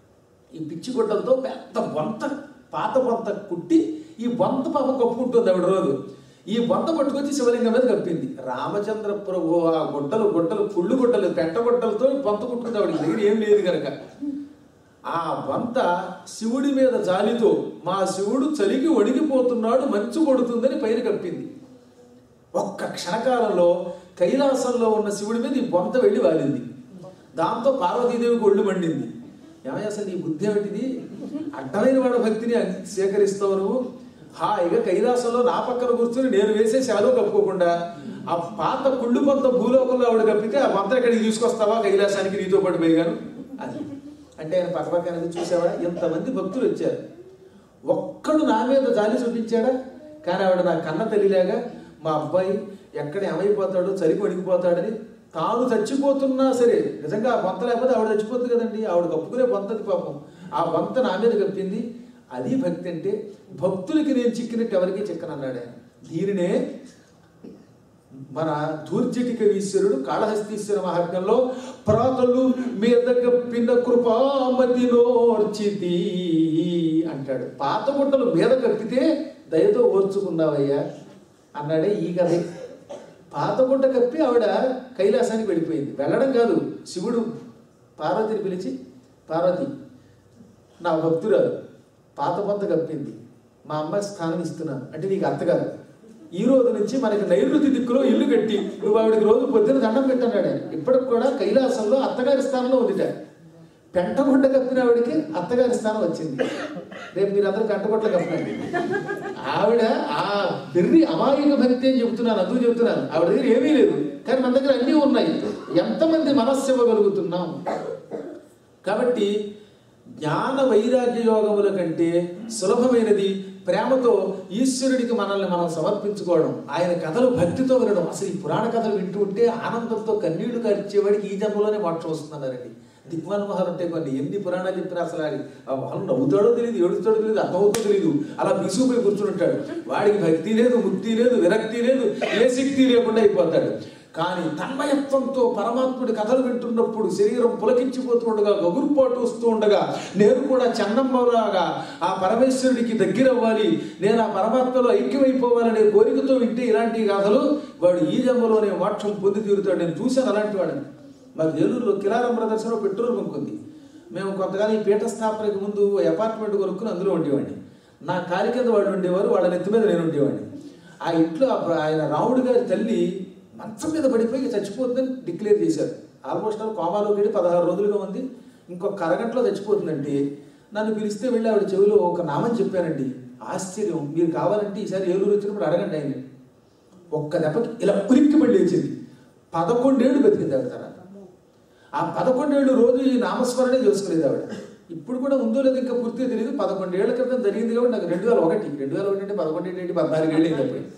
ఈ పిచ్చి గుడ్డలతో పెద్ద బొంత పాత బొంత కుట్టి ఈ బొంత పాపం కప్పుకుంటుంది ఆవిడ రోజు ఈ బొంత పట్టుకొచ్చి శివలింగం మీద కప్పింది రామచంద్ర ప్రభు ఆ గుడ్డలు గుడ్డలు కుళ్ళు గుడ్డలు పెంట గుడ్డలతో బొంత కుట్టుకుంది ఆవిడ దగ్గర ఏం లేదు కనుక ఆ వంత శివుడి మీద జాలితో మా శివుడు చలికి వణిగిపోతున్నాడు మంచు కొడుతుందని పైన కప్పింది ఒక్క క్షణకాలంలో కైలాసంలో ఉన్న శివుడి మీద ఈ బొంత వెళ్ళి వాలింది దాంతో పార్వతీదేవికి ఒళ్ళు మండింది ఏమయ్య అసలు నీ బుద్ధి ఏమిటిది అడ్డమైన వాడు భక్తిని అం- స్వీకరిస్తావు నువ్వు హాయిగా కైలాసంలో నా పక్కన కూర్చుని నేను వేసే శాలువ కప్పుకోకుండా ఆ పాత కుళ్ళు కొంత భూలోకంలో ఆవిడ కప్పితే ఆ వంత ఇక్కడికి తీసుకొస్తావా కైలాసానికి నీతో పాటు పోయిగాను అది అంటే ఆయన పక్క పక్కన చూసావా ఎంతమంది భక్తులు వచ్చారు ఒక్కడు నా మీద జాలి చూపించాడా కానీ ఆవిడ నా కన్న తల్లిలాగా మా అబ్బాయి ఎక్కడ ఏమైపోతాడో చలికి వణికిపోతాడని తాను చచ్చిపోతున్నా సరే నిజంగా ఆ బొంత లేకపోతే ఆవిడ చచ్చిపోతుంది కదండి ఆవిడ కప్పుకునే బొంతది పాపం ఆ బొంత నా మీద కప్పింది అది భక్తి అంటే భక్తులకి నేను చిక్కినట్టు ఎవరికి చిక్కనన్నాడు ఆయన దీనినే మన దూర్జటిక ఈశ్వరుడు కాళహస్తీశ్వర మహాత్మ్యంలో ప్రాతలు మీద కప్పిన కృపామతి నోర్చితి అంటాడు పాత గుట్టలు మీద కప్పితే దయతో ఓర్చుకున్నావయ్యా అన్నాడే ఈ కథే పాత గుట్ట కప్పి ఆవిడ కైలాసానికి వెళ్ళిపోయింది వెళ్ళడం కాదు శివుడు పార్వతిని పిలిచి పార్వతి నా భక్తురాలు పాత పొంత కప్పింది మా అమ్మాయి స్థానం ఇస్తున్నాను అంటే నీకు అర్థ కాదు ఈ రోజు నుంచి మనకి నైరుతి దిక్కులో ఇల్లు కట్టి నువ్వు ఆవిడకి రోజు పొద్దున దండం పెట్టన్నాడు ఆయన ఇప్పటికి కూడా కైలాసంలో అత్తగారి స్థానంలో ఉందిట పెంటగుడ్డ కప్పిన ఆవిడకి అత్తగారి స్థానం వచ్చింది రేపు మీరందరూ పెంటగుడ్డ కప్పండి ఆవిడ ఆ వెర్రి అమాయక భక్తి అని చెబుతున్నాను అందుకు చెబుతున్నాను ఆవిడ దగ్గర ఏమీ లేదు కానీ మన దగ్గర అన్నీ ఉన్నాయి ఎంతమంది మనస్సు ఇవ్వగలుగుతున్నాం కాబట్టి జ్ఞాన వైరాగ్య యోగముల కంటే సులభమైనది ప్రేమతో ఈశ్వరుడికి మనల్ని మనం సమర్పించుకోవడం ఆయన కథలు భక్తితో వినడం అసలు ఈ పురాణ కథలు వింటూ ఉంటే ఆనందంతో కన్నీళ్లు కార్చేవాడికి ఈ జన్మలోనే మోక్షం వస్తుందన్నారండి దిగ్మాన మహాలు ఉంటాయి కొన్ని ఎన్ని పురాణాలు చెప్పినా అసలు ఆయన ఆ వాళ్ళు నవ్వుతాడో తెలియదు ఏడుస్తాడో తెలియదు అర్థమవుతో తెలియదు అలా బిసుకుపోయి కూర్చుని ఉంటాడు వాడికి భక్తి లేదు ముక్తి లేదు విరక్తి లేదు ఏ శక్తి లేకుండా అయిపోతాడు కానీ తన్మయత్వంతో పరమాత్ముడి కథలు వింటున్నప్పుడు శరీరం పులకించిపోతూ ఉండగా గగురుపాటు వస్తూ ఉండగా నేను కూడా చన్నమ్మలాగా ఆ పరమేశ్వరుడికి దగ్గరవ్వాలి నేను ఆ పరమాత్మలో ఐక్యమైపోవాలనే కోరికతో వింటే ఇలాంటి కథలు వాడు ఈ జన్మలోనే మోక్షం పొంది తీరుతాడు నేను చూశాను అలాంటి వాడిని మాకు ఏలూరులో కిలారం బ్రదర్స్లో పెట్రోల్ బంక్ ఉంది మేము కొంతకాలం ఈ పీఠ స్థాపనకి ముందు అపార్ట్మెంట్ కొనుక్కుని అందులో ఉండేవాడిని నా కాలి కింద వాళ్ళు ఉండేవారు వాళ్ళ నెత్తి మీద నేను ఉండేవాడిని ఆ ఇంట్లో ఆ- ఆయన రాముడి గారి తల్లి మంచం మీద పడిపోయి చచ్చిపోతుందని డిక్లేర్ చేశారు ఆల్మోస్ట్ ఆల్ కోమాలోకి వెళ్ళి పదహారు రోజులుగా ఉంది ఇంకొక అరగంటలో చచ్చిపోతుందంటే నన్ను పిలిస్తే వెళ్ళి ఆవిడ చెవిలో ఒక నామం చెప్పానండి ఆశ్చర్యం మీరు కావాలంటే ఈసారి ఏలూరు వచ్చినప్పుడు అడగండి ఆయన ఒక్క దెబ్బకి ఇలా ఉలిక్కి పడి లేచింది పదకొండేళ్ళు బతికింది ఆవిడ తర్వాత ఆ పదకొండేళ్ళు రోజు ఈ నామస్మరణే చేసుకునేది ఆవిడ ఇప్పుడు కూడా ఉందో లేదో ఇంకా పూర్తిగా తెలియదు పదకొండేళ్ల క్రితం జరిగింది కాబట్టి నాకు రెండు వేల ఒకటి రెండు వేల ఒకటి అంటే పదకొండేళ్ళు ఏంటి పద్నాలుగేళ్ళు అయింది అప్పుడు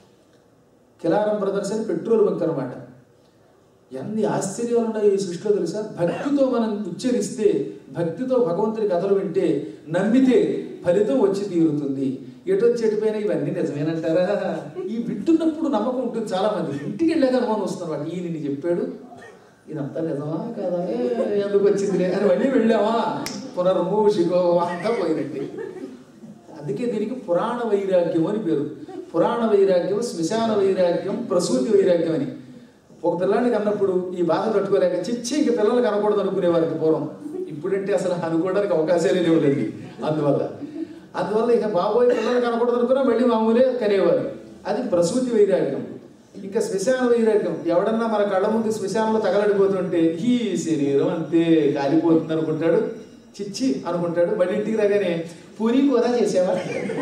కిలారం బ్రదర్స్ అని పెట్రోల్ బంక్ అనమాట ఎన్ని ఆశ్చర్యాలు ఉన్నాయో ఈ సృష్టిలో తెలుసా భక్తితో మనం ఉచ్చరిస్తే భక్తితో భగవంతుడి కథలు వింటే నమ్మితే ఫలితం వచ్చి తీరుతుంది ఎటు వచ్చి ఎటుపోయినా ఇవన్నీ నిజమేనంటారా ఈ వింటున్నప్పుడు నమ్మకం ఉంటుంది చాలా మంది ఇంటికి వెళ్ళాక అనుమానం వస్తుంది వాడు ఈయన ఇన్ని చెప్పాడు ఇదంతా నిజమా కదా ఏ, ఎందుకు వచ్చిందిలే అని మళ్ళీ వెళ్ళామా పునర్మూషికో అంతా పోయినట్టు అందుకే దీనికి పురాణ వైరాగ్యం అని పేరు పురాణ వైరాగ్యం శ్మశాన వైరాగ్యం ప్రసూతి వైరాగ్యం అని ఒక పిల్లాన్ని కన్నప్పుడు ఈ బాధ తట్టుకోలేక చిచ్చి ఇంక పిల్లలు కనకూడదు అనుకునేవారికి పూర్వం ఇప్పుడంటే అసలు అనుకోవడానికి అవకాశాలే లేవులేండి అందువల్ల అందువల్ల ఇక బాబోయ్ పిల్లలు కనకూడదు అనుకున్నా మళ్ళీ మామూలే కనేవారు అది ప్రసూతి వైరాగ్యం ఇంకా శ్మశాన వైరాగ్యం ఎవడన్నా మన కళ్ళ ముందు శ్మశానంలో తగలడిపోతుంటే ఈ శరీరం అంతే కాలిపోతుంది అనుకుంటాడు చిచ్చి అనుకుంటాడు మళ్ళీ ఇంటికి రాగానే పూరి కూర చేసేవా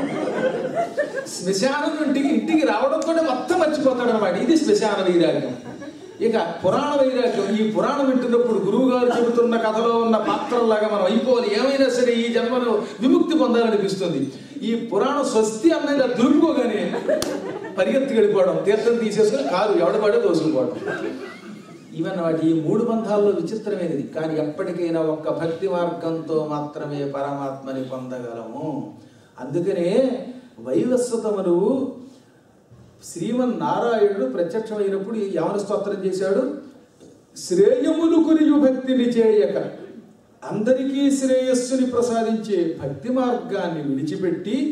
శ్మశానం ఇంటికి ఇంటికి రావడంతో మొత్తం మర్చిపోతాడు అనమాట ఇది శ్మశాన వైరాగ్యం ఇక పురాణ వైరాగ్యం ఈ పురాణం వింటున్నప్పుడు గురువు గారు చెబుతున్న కథలో ఉన్న పాత్రల్లాగా మనం అయిపోవాలి ఏమైనా సరే ఈ జన్మలో విముక్తి పొందాలనిపిస్తుంది ఈ పురాణం స్వస్తి అన్నది అది దులుపుకోగానే పరిగెత్తి వెళ్ళిపోవడం తీర్థం తీసేసుకుని కారు ఎవడపడే దోసుకుపోవడం ఈవెన్ వాటి ఈ మూడు బంధాల్లో విచిత్రమైనది కానీ ఎప్పటికైనా ఒక్క భక్తి మార్గంతో మాత్రమే పరమాత్మని పొందగలము అందుకనే వైవస్వతమును శ్రీమన్నారాయణుడు ప్రత్యక్షమైనప్పుడు ఈ యవన స్తోత్రం చేశాడు శ్రేయములు కురియు భక్తిని చేయక అందరికీ శ్రేయస్సుని ప్రసాదించే భక్తి మార్గాన్ని విడిచిపెట్టి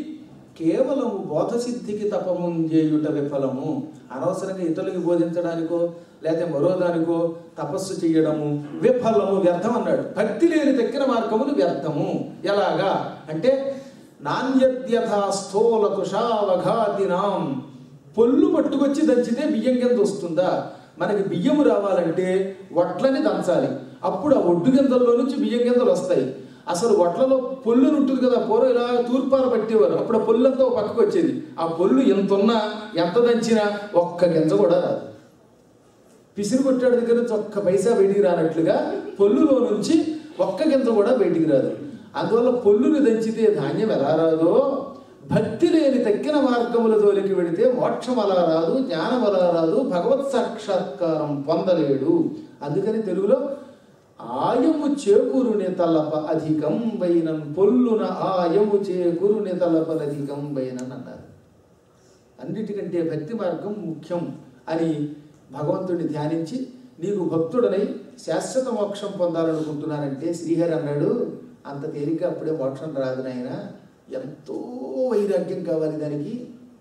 కేవలము బోధసిద్ధికి తపము చేయుట విఫలము అనవసరంగా ఇతరులకు బోధించడానికో లేకపోతే మరో దానికో తపస్సు చేయడము విఫలము వ్యర్థం అన్నాడు భక్తి లేని తక్కిన మార్గములు వ్యర్థము ఎలాగా అంటే నాణ్యద్యథా స్థూల తుషావఘాతినాం పొల్లు పట్టుకొచ్చి దంచితే బియ్యం కింద వస్తుందా మనకి బియ్యం రావాలంటే వడ్లని దంచాలి అప్పుడు ఆ ఒడ్డు గింజల్లో నుంచి బియ్యం గింజలు వస్తాయి అసలు వడ్లలో పొల్లు ఉంటుంది కదా పూర్వం ఇలా తూర్పార పట్టేవారు అప్పుడు ఆ పొల్లంతా ఒక పక్కకు వచ్చేది ఆ పొల్లు ఎంత ఉన్నా ఎంత దంచినా ఒక్క గింజ కూడా రాదు పిసిరి కొట్టాడు దగ్గర నుంచి ఒక్క పైసా బయటికి రానట్లుగా పొల్లులో నుంచి ఒక్క గింజ కూడా బయటికి రాదు అందువల్ల పొల్లుని దంచితే ధాన్యం ఎలా రాదో భక్తి లేని తక్కిన మార్గముల జోలికి వెడితే మోక్షం అలా రాదు జ్ఞానం అలా రాదు భగవత్ సాక్షాత్కారం పొందలేడు అందుకని తెలుగులో ఆయము చేకూరుని తలప అధికం వైనం పొల్లున ఆయము చేకూరుని తలపనధికం వైనన్ అన్నారు అన్నిటికంటే భక్తి మార్గం ముఖ్యం అని భగవంతుడిని ధ్యానించి నీకు భక్తుడనై శాశ్వత మోక్షం పొందాలనుకుంటున్నానంటే శ్రీహరి అన్నాడు అంత తేలిక అప్పుడే మోక్షం రాదు నాయన ఎంతో వైరాగ్యం కావాలి దానికి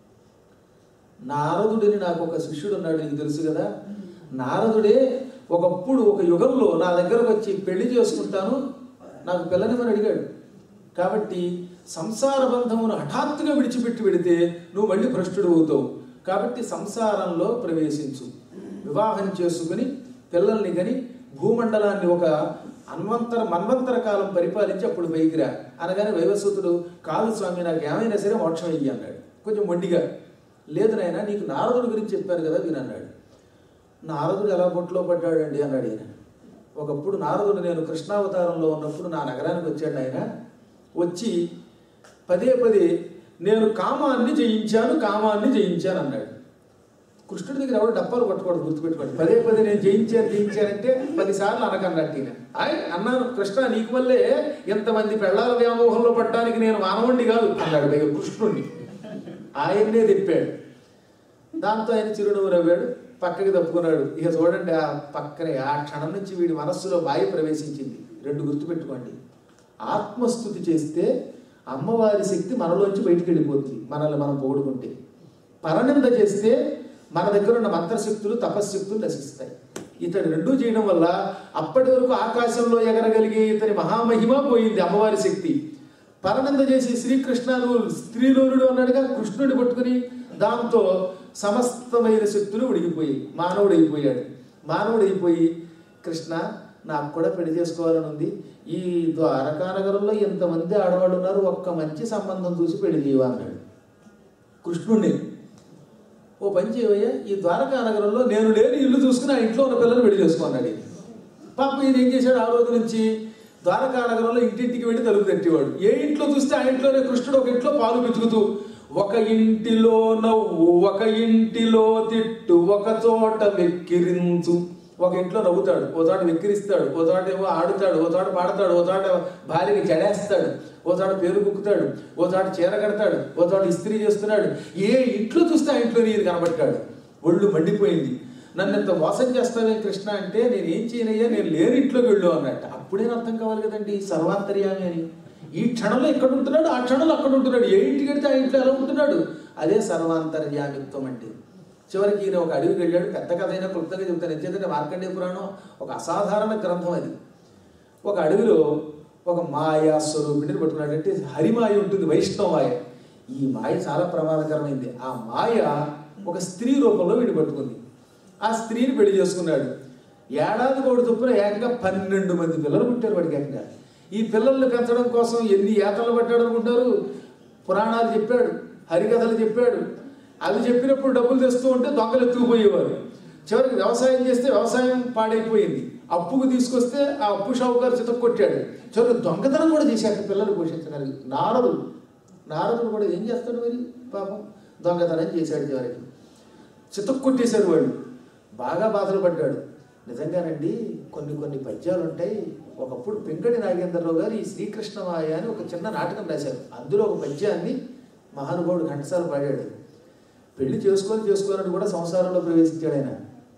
నారదుడిని నాకు ఒక శిష్యుడు ఉన్నాడు నీకు తెలుసు కదా నారదుడే ఒకప్పుడు ఒక యుగంలో నా దగ్గరకు వచ్చి పెళ్లి చేసుకుంటాను నాకు పిల్లనిమని అడిగాడు కాబట్టి సంసార బంధమును హఠాత్తుగా విడిచిపెట్టి పెడితే నువ్వు మళ్ళీ భ్రష్టుడు అవుతావు కాబట్టి సంసారంలో ప్రవేశించు వివాహం చేసుకుని పిల్లల్ని గని భూమండలాన్ని ఒక అన్వంతర మన్వంతర కాలం పరిపాలించి అప్పుడు పైకి రా అనగానే వైవస్వతుడు కాదు స్వామి నాకు ఏమైనా సరే మోక్షం అయ్యి అన్నాడు కొంచెం మొండిగా లేదు నాయన నీకు నారదుడి గురించి చెప్పారు కదా వినన్నాడు నారదుడు ఎలా బొట్లో పడ్డాడండి అన్నాడు ఆయన ఒకప్పుడు నారదుడు నేను కృష్ణావతారంలో ఉన్నప్పుడు నా నగరానికి వచ్చాడు ఆయన వచ్చి పదే పదే నేను కామాన్ని జయించాను కామాన్ని జయించాను అన్నాడు కృష్ణుడి దగ్గర ఎవరు డప్పాలు కొట్టకూడదు గుర్తుపెట్టుకోండి పదే పదే నేను జయించాను జయించానంటే పదిసార్లు అనకన్నట్టు ఈయన ఆయ్ అన్నాను కృష్ణ నీకు వల్లే ఎంతమంది పెళ్ళాల వ్యామోహంలో పడ్డానికి నేను మానవుణ్ణి కాదు అన్నాడు పైగా కృష్ణుణ్ణి ఆయన్నే తిప్పాడు దాంతో ఆయన చిరునవ్వు నవ్వాడు పక్కకి తప్పుకున్నాడు ఇక చూడండి ఆ పక్కనే ఆ క్షణం నుంచి వీడి మనస్సులో బాయి ప్రవేశించింది రెండు గుర్తుపెట్టుకోండి ఆత్మస్థుతి చేస్తే అమ్మవారి శక్తి మనలోంచి బయటికి వెళ్ళిపోతుంది మనల్ని మనం పొగుడుకుంటే పరనింద చేస్తే మన దగ్గర ఉన్న మంత్రశక్తులు తపశ్శక్తులు నశిస్తాయి ఇతడు రెండూ చేయడం వల్ల అప్పటి వరకు ఆకాశంలో ఎగరగలిగే ఇతని మహామహిమ పోయింది అమ్మవారి శక్తి పరనంద చేసి శ్రీకృష్ణను స్త్రీలోనుడు అన్నాడుగా కృష్ణుడిని పట్టుకుని దాంతో సమస్తమైన శక్తులు ఉడిగిపోయి మానవుడైపోయాడు మానవుడైపోయి కృష్ణ నాకు కూడా పెళ్లి చేసుకోవాలని ఉంది ఈ ద్వారకా నగరంలో ఎంతమంది ఆడవాళ్ళు ఉన్నారు ఒక్క మంచి సంబంధం చూసి పెళ్లి చేయవా అన్నాడు కృష్ణుడిని ఓ పని చేయవయ్యా ఈ ద్వారకా నగరంలో నేను లేని ఇల్లు చూసుకుని ఆ ఇంట్లో ఉన్న పిల్లలు పెళ్లి చేసుకున్నాడు ఈయన. పాపం ఈయన ఏం చేశాడు ఆ రోజు నుంచి ద్వారకా నగరంలో ఇంటింటికి వెళ్ళి తలుపు తట్టేవాడు ఏ ఇంట్లో చూస్తే ఆ ఇంట్లోనే కృష్ణుడు ఒక ఇంట్లో పాలు పితుకుతూ ఒక ఇంటిలో నవ్వు ఒక ఇంటిలో తిట్టు ఒక చోట వెక్కిరించు ఒక ఇంట్లో నవ్వుతాడు ఓ చోట వెక్కిరిస్తాడు ఓ చోట ఏమో ఆడుతాడు ఓ చోట పాడతాడు ఓ చోట భార్యకి చెడేస్తాడు ఓ చోట పేరు కుక్కుతాడు ఓ చోట చీర కడతాడు ఓ చోట ఇస్త్రీ చేస్తున్నాడు ఏ ఇంట్లో చూస్తే ఆ ఇంట్లో నీరు కనబట్టాడు ఒళ్ళు మండిపోయింది నన్ను ఎంత మోసం చేస్తావే కృష్ణ అంటే నేను ఏం చేయనయ్యా నేను లేని ఇంట్లోకి వెళ్ళు అన్నట్టు అప్పుడే అర్థం కావాలి కదండి సర్వాంతర్యామి అని ఈ క్షణంలో ఇక్కడ ఉంటున్నాడు ఆ క్షణంలో అక్కడ ఉంటున్నాడు ఏ ఇంటికి వెళ్తే ఆ ఇంట్లో ఎలా ఉంటున్నాడు అదే సర్వాంతర్యామిత్వం అంటే చివరికి ఈయన ఒక అడవికి వెళ్ళాడు పెద్ద కథ అయినా క్లుప్తంగా చెప్తాను ఎందుకంటే మార్కండేయ పురాణం ఒక అసాధారణ గ్రంథం అది ఒక అడవిలో ఒక మాయా స్వరూపిణిని పట్టుకున్నాడు అంటే హరిమాయ ఉంటుంది వైష్ణవ మాయ ఈ మాయ చాలా ప్రమాదకరమైంది ఆ మాయ ఒక స్త్రీ రూపంలో వీడిని పట్టుకుంది ఆ స్త్రీని పెళ్లి చేసుకున్నాడు ఏడాది కోడి చొప్పున ఏకంగా పన్నెండు మంది పిల్లలు పుట్టారు వాడికి ఏకంగా ఈ పిల్లల్ని పెంచడం కోసం ఎన్ని ఏతలు పట్టాడు అనుకుంటారు పురాణాలు చెప్పాడు హరికథలు చెప్పాడు అవి చెప్పినప్పుడు డబ్బులు తెస్తూ ఉంటే దొంగలు ఎత్తుకుపోయేవారు చివరికి వ్యవసాయం చేస్తే వ్యవసాయం పాడైపోయింది అప్పుకు తీసుకొస్తే ఆ అప్పు షావుకారు చితక్ కొట్టాడు చివరికి దొంగతనం కూడా చేశాక పిల్లలు పోషించగలిగి నారదుడు నారదుడు కూడా ఏం చేస్తాడు మరి పాపం దొంగతనం చేశాడు చివరికి చితక్ కొట్టేశారు వాళ్ళు బాగా బాధలు పడ్డాడు నిజంగానండి కొన్ని కొన్ని పద్యాలు ఉంటాయి ఒకప్పుడు పెంకటి నాగేంద్రరావు గారు ఈ శ్రీకృష్ణమాయ అని ఒక చిన్న నాటకం రాశారు అందులో ఒక పద్యాన్ని మహానుభావుడు ఘంటసాల పాడాడు పెళ్లి చేసుకొని చేసుకోవాలని కూడా సంసారంలో ప్రవేశించాడు ఆయన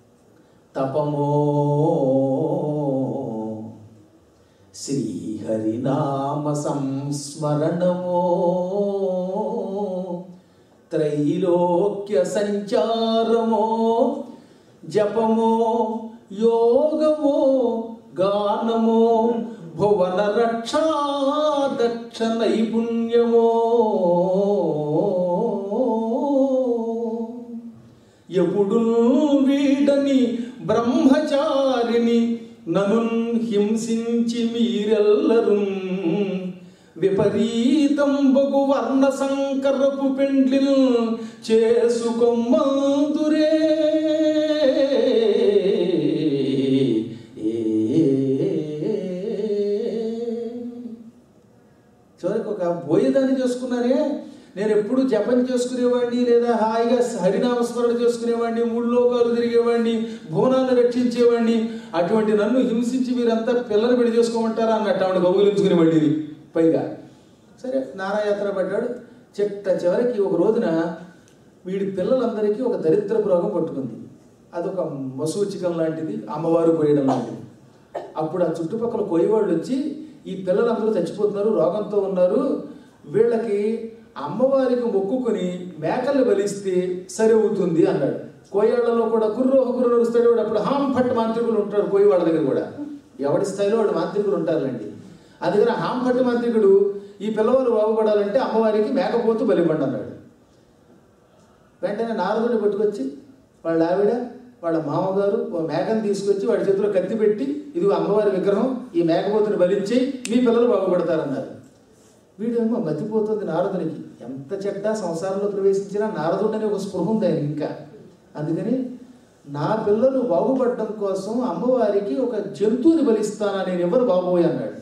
తపమో శ్రీహరినామ సంస్మరణమో త్రైలోక్య సంచారమో జపమో యోగమో గానమో భువన రక్షా దక్ష నైపుణ్యమో ఎప్పుడు వీడని బ్రహ్మచారిని నను హింసించి మీరెల్లరు విపరీతం బగు వర్ణ సంకరపు పెండ్లిల్ చేసుకొమ్మందురే చివరికి ఒక బోయేదాన్ని చేసుకున్నానే నేను ఎప్పుడు జపం చేసుకునేవాడిని లేదా హాయిగా హరినామస్మరణ చేసుకునేవాడిని మూడు లోకాలు తిరిగేవాడిని భువనాన్ని రక్షించేవాడిని అటువంటి నన్ను హింసించి మీరంతా పిల్లలు పెళ్లి చేసుకోమంటారా అన్నట్టు ఆవిడ గౌగులించుకునేవాడిని ఇది పైగా సరే నారాయాత్ర పడ్డాడు చెట్ట చివరికి ఒక రోజున వీడి పిల్లలందరికీ ఒక దరిద్రపు రోగం పట్టుకుంది అదొక మసూచికం లాంటిది అమ్మవారు పోయడం లాంటిది అప్పుడు ఆ చుట్టుపక్కల కోయవాళ్ళు వచ్చి ఈ పిల్లలందరూ చచ్చిపోతున్నారు రోగంతో ఉన్నారు వీళ్ళకి అమ్మవారికి మొక్కుకొని మేకల్ని బలిస్తే సరి అవుతుంది అన్నాడు కోయాళ్ళలో కూడా కుర్రో కుర్ర నడుస్తాడు వాడు అప్పుడు హాం ఫట్ మాంత్రికులు ఉంటారు కోయి వాళ్ళ దగ్గర కూడా ఎవడి స్థాయిలో వాడు మాంత్రికులు ఉంటారులేండి అందుకని హాం ఫట్ మాంత్రికుడు ఈ పిల్లవారు బాగుపడాలంటే అమ్మవారికి మేకపోతు బలివ్వండి అన్నాడు వెంటనే నారదుడిని పట్టుకొచ్చి వాళ్ళ ఆవిడ వాళ్ళ మామగారు ఓ మేకను తీసుకొచ్చి వాడి చేతిలో కత్తి పెట్టి ఇది అమ్మవారి విగ్రహం ఈ మేకపోతుని బలించి మీ పిల్లలు బాగుపడతారన్నారు వీడేమో మతిపోతుంది నారదునికి ఎంత చెడ్డ సంసారంలో ప్రవేశించినా నారదుడు అనే ఒక స్పృహ ఉంది ఆయన ఇంకా అందుకని నా పిల్లలు బాగుపడటం కోసం అమ్మవారికి ఒక జంతువుని బలిస్తానా నేను ఎవరు బాబోయ్ అన్నాడు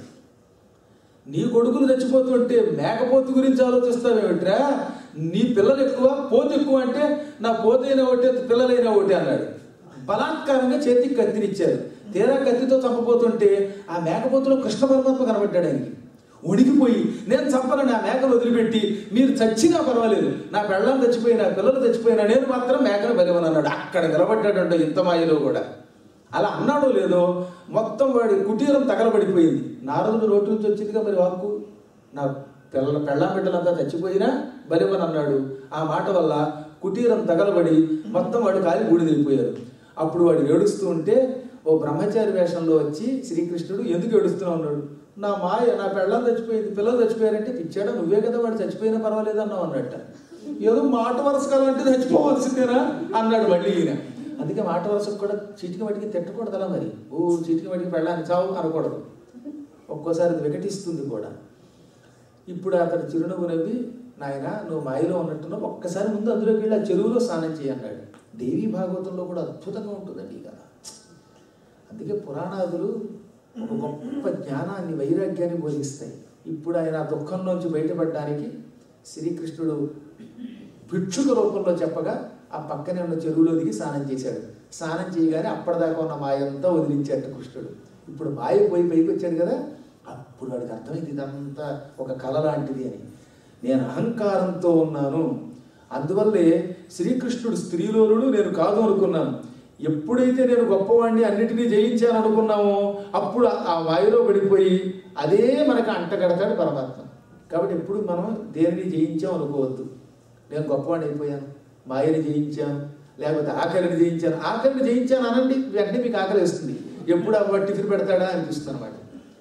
నీ కొడుకులు చచ్చిపోతుంటే మేకపోతు గురించి ఆలోచిస్తావేమిట్రా నీ పిల్లలు ఎక్కువ పోతు ఎక్కువ అంటే నా పోతైన ఒకటే పిల్లలైన ఒకటి అన్నాడు బలాత్కారంగా చేతికి కత్తినిచ్చారు తీరా కత్తితో చంపబోతుంటే ఆ మేకపోతులో కృష్ణ పరమాత్మ కనబడ్డాడు ఆయనకి ఉడికిపోయి నేను చంపను నా మేకను వదిలిపెట్టి మీరు చచ్చినా పర్వాలేదు నా పెళ్ళం చచ్చిపోయినా పిల్లలు చచ్చిపోయినా నేను మాత్రం మేకను బలివని అన్నాడు అక్కడ నిలబడ్డాడంట ఇంత మాయలో కూడా అలా అన్నాడో లేదో మొత్తం వాడి కుటీరం తగలబడిపోయింది నారదుడు నోటి నుంచి వచ్చిందిగా మరి వాక్కు నా పిల్లల పెళ్ళాం బిడ్డలంతా చచ్చిపోయినా బలివని అన్నాడు ఆ మాట వల్ల కుటీరం తగలబడి మొత్తం వాడు కాలి బూడిదైపోయారు అప్పుడు వాడు ఏడుస్తూ ఉంటే ఓ బ్రహ్మచారి వేషంలో వచ్చి శ్రీకృష్ణుడు ఎందుకు ఏడుస్తున్నావు అన్నాడు నా మాయ నా పెళ్ళం చచ్చిపోయింది పిల్లలు చచ్చిపోయారంటే పిచ్చాడా నువ్వే కదా వాడు చచ్చిపోయినా పర్వాలేదు అన్నావు అన్నట్ట ఏదో మాట వరుస కాలంటే చచ్చిపోవాల్సిందేనా అన్నాడు మళ్ళీ ఈయన అందుకే మాట వరుసకు కూడా చీటికి వాటికి తిట్టకూడదు అలా మరి ఓ చీటికి వాటికి పెళ్ళాన్ని చావు అనకూడదు ఒక్కోసారి అది వికటిస్తుంది కూడా ఇప్పుడు అతడు చిరునవ్వు నవ్వి నాయన నువ్వు మాయలో ఉన్నట్టున్నావు ఒక్కసారి ముందు అందులోకి వెళ్ళి ఆ చెరువులో స్నానం చేయి అన్నాడు దేవీ భాగవతంలో కూడా అద్భుతంగా ఉంటుందండి ఈ కథ అందుకే పురాణాదులు ఒక గొప్ప జ్ఞానాన్ని వైరాగ్యాన్ని బోధిస్తాయి ఇప్పుడు ఆయన ఆ దుఃఖంలోంచి బయటపడడానికి శ్రీకృష్ణుడు భిక్షుక రూపంలో చెప్పగా ఆ పక్కనే ఉన్న చెరువులో దిగి స్నానం చేశాడు స్నానం చేయగానే అప్పటిదాకా ఉన్న మాయంతా వదిలించాడు కృష్ణుడు ఇప్పుడు మాయ పోయి పైకి వచ్చాడు కదా అప్పుడు వాడికి అర్థమైంది ఇదంతా ఒక కళ లాంటిది అని నేను అహంకారంతో ఉన్నాను అందువల్లే శ్రీకృష్ణుడు స్త్రీలోనుడు నేను కాదు అనుకున్నాను ఎప్పుడైతే నేను గొప్పవాడిని అన్నిటినీ జయించాను అనుకున్నామో అప్పుడు ఆ మాయలో పడిపోయి అదే మనకు అంటగడతాడు పరమాత్మ కాబట్టి ఎప్పుడు మనం దేనిని జయించాం అనుకోవద్దు నేను గొప్పవాడిని అయిపోయాను మాయని జయించాను లేకపోతే ఆకలిని జయించాను ఆకలిని జయించాను అనండి వెంటనే మీకు ఆకలి వేస్తుంది ఎప్పుడు ఆ వాడు టిఫిన్ పెడతాడా అనిపిస్తుంది అనమాట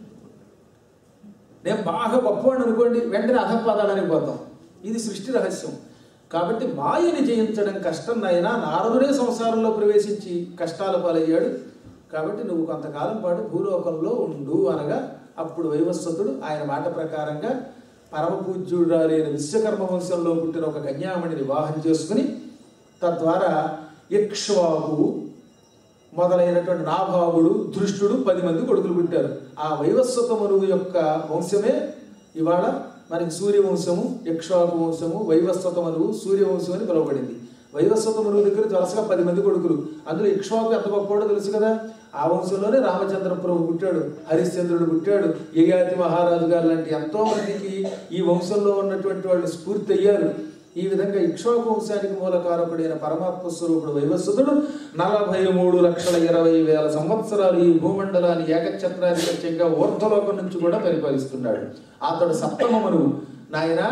నేను బాగా గొప్పవాడిని అనుకోండి వెంటనే అధపాదాలని పోతాం ఇది సృష్టి రహస్యం కాబట్టి మాయని జయించడం కష్టం నాయనా నారదుడే సంసారంలో ప్రవేశించి కష్టాల పాలయ్యాడు కాబట్టి నువ్వు కొంతకాలం పాటు భూలోకంలో ఉండు అనగా అప్పుడు వైవస్వతుడు ఆయన మాట ప్రకారంగా పరమ పూజ్యుడాలైన విశ్వకర్మ వంశంలో పుట్టిన ఒక కన్యామణిని వివాహం చేసుకుని తద్వారా ఇక్ష్వాకు మొదలైనటువంటి నాభావుడు దృష్టుడు పది మంది కొడుకులు పుట్టారు ఆ వైవస్వత మనువు యొక్క వంశమే ఇవాళ మనకి సూర్యవంశము యక్షాకు వంశము వైవస్వత మనువు సూర్యవంశం అని పిలువబడింది వైవస్వత మనువు దగ్గర వరుసగా పది మంది కొడుకులు అందులో ఇక్ష్వాకు ఎంత గొప్పవాడో తెలుసు కదా ఆ వంశంలోనే రామచంద్ర ప్రభు పుట్టాడు హరిశ్చంద్రుడు పుట్టాడు యయాతి మహారాజు గారు లాంటి ఎంతో మందికి ఈ వంశంలో ఉన్నటువంటి వాళ్ళు స్ఫూర్తి అయ్యారు ఈ విధంగా ఇక్ష్వాకు వంశానికి మూలకారకుడైన పరమాత్మ స్వరూపుడు వైవస్వతుడు నలభై మూడు లక్షల ఇరవై వేల సంవత్సరాలు ఈ భూమండలాన్ని ఏకఛత్రాధిపత్యంగా ఊర్ధ్వలోకం నుంచి కూడా పరిపాలిస్తున్నాడు అతడు సప్తమమును నాయన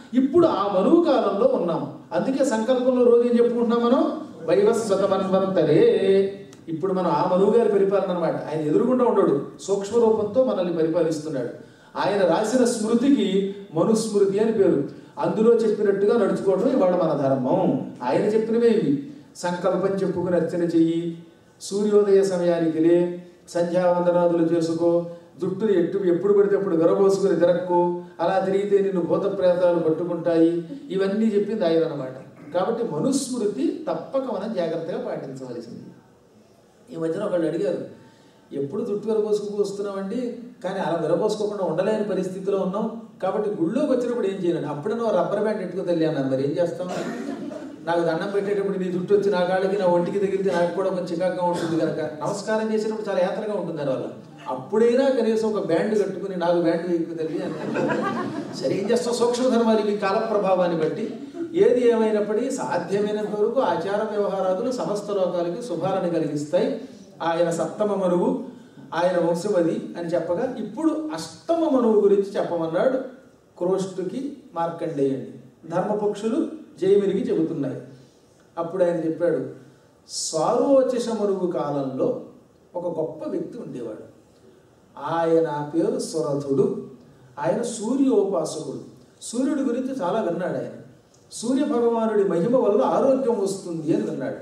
ఇప్పుడు ఆ మనువు కాలంలో ఉన్నాం అందుకే సంకల్పంలో రోజు ఏం చెప్పుకుంటున్నాం మనం వైవస్వతమన్వంతరే ఇప్పుడు మనం ఆ మనువు గారి పరిపాలన అనమాట ఆయన ఎదురుగుండా ఉండడు సూక్ష్మ రూపంతో మనల్ని పరిపాలిస్తున్నాడు ఆయన రాసిన స్మృతికి మనుస్మృతి అని పేరు అందులో చెప్పినట్టుగా నడుచుకోవడం ఇవాళ మన ధర్మం ఆయన చెప్పినవే ఇవి సంకల్పం చెప్పుకుని అర్చన చెయ్యి సూర్యోదయ సమయానికి లే సంధ్యావందనాదులు చేసుకో జుట్టుని ఎట్టు ఎప్పుడు పడితే అప్పుడు విరబోసుకుని తిరక్కు అలా తిరిగితే నిన్ను భూత ప్రేతాలు పట్టుకుంటాయి ఇవన్నీ చెప్పింది ఆయన అనమాట కాబట్టి మనుస్మృతి తప్పక మనం జాగ్రత్తగా పాటించవలసింది ఈ మధ్యన ఒకళ్ళు అడిగారు ఎప్పుడు జుట్టు విరబోసుకు వస్తున్నామండి కానీ అలా విరబోసుకోకుండా ఉండలేని పరిస్థితిలో ఉన్నాం కాబట్టి గుళ్ళోకి వచ్చినప్పుడు ఏం చేయాలండి అప్పుడే నువ్వు రబ్బర్ బ్యాండ్ ఎట్టుకు తల్లి అన్నారు మరి ఏం చేస్తాం నాకు దండం పెట్టేటప్పుడు నీ జుట్టు వచ్చి నా కాళ్ళకి నా ఒంటికి తగిలితే నాకు కూడా కొంచెం చికాగ్గా ఉంటుంది కనుక నమస్కారం చేసినప్పుడు చాలా యాత్రగా ఉంటుంది దానివల్ల అప్పుడైనా కనీసం ఒక బ్యాండ్ కట్టుకుని నాకు బ్యాండ్ వేయకు తల్లి అని సరే ఏం చేస్తాం సూక్ష్మ ధర్మాలు ఇవి కాల ప్రభావాన్ని బట్టి ఏది ఏమైనప్పటికీ సాధ్యమైనంత వరకు ఆచార వ్యవహారాదులు సమస్త లోకాలకి శుభాలను కలిగిస్తాయి ఆయన సప్తమ మనువు ఆయన వంశమది అని చెప్పగా ఇప్పుడు అష్టమ మనువు గురించి చెప్పమన్నాడు క్రోష్టుకి మార్కండేయండి ధర్మపక్షులు జయమిరిగి చెబుతున్నాయి అప్పుడు ఆయన చెప్పాడు స్వారోచష మరువు కాలంలో ఒక గొప్ప వ్యక్తి ఉండేవాడు ఆయన పేరు సురథుడు ఆయన సూర్యోపాసకుడు సూర్యుడి గురించి చాలా విన్నాడు ఆయన సూర్య భగవానుడి మహిమ వల్ల ఆరోగ్యం వస్తుంది అని విన్నాడు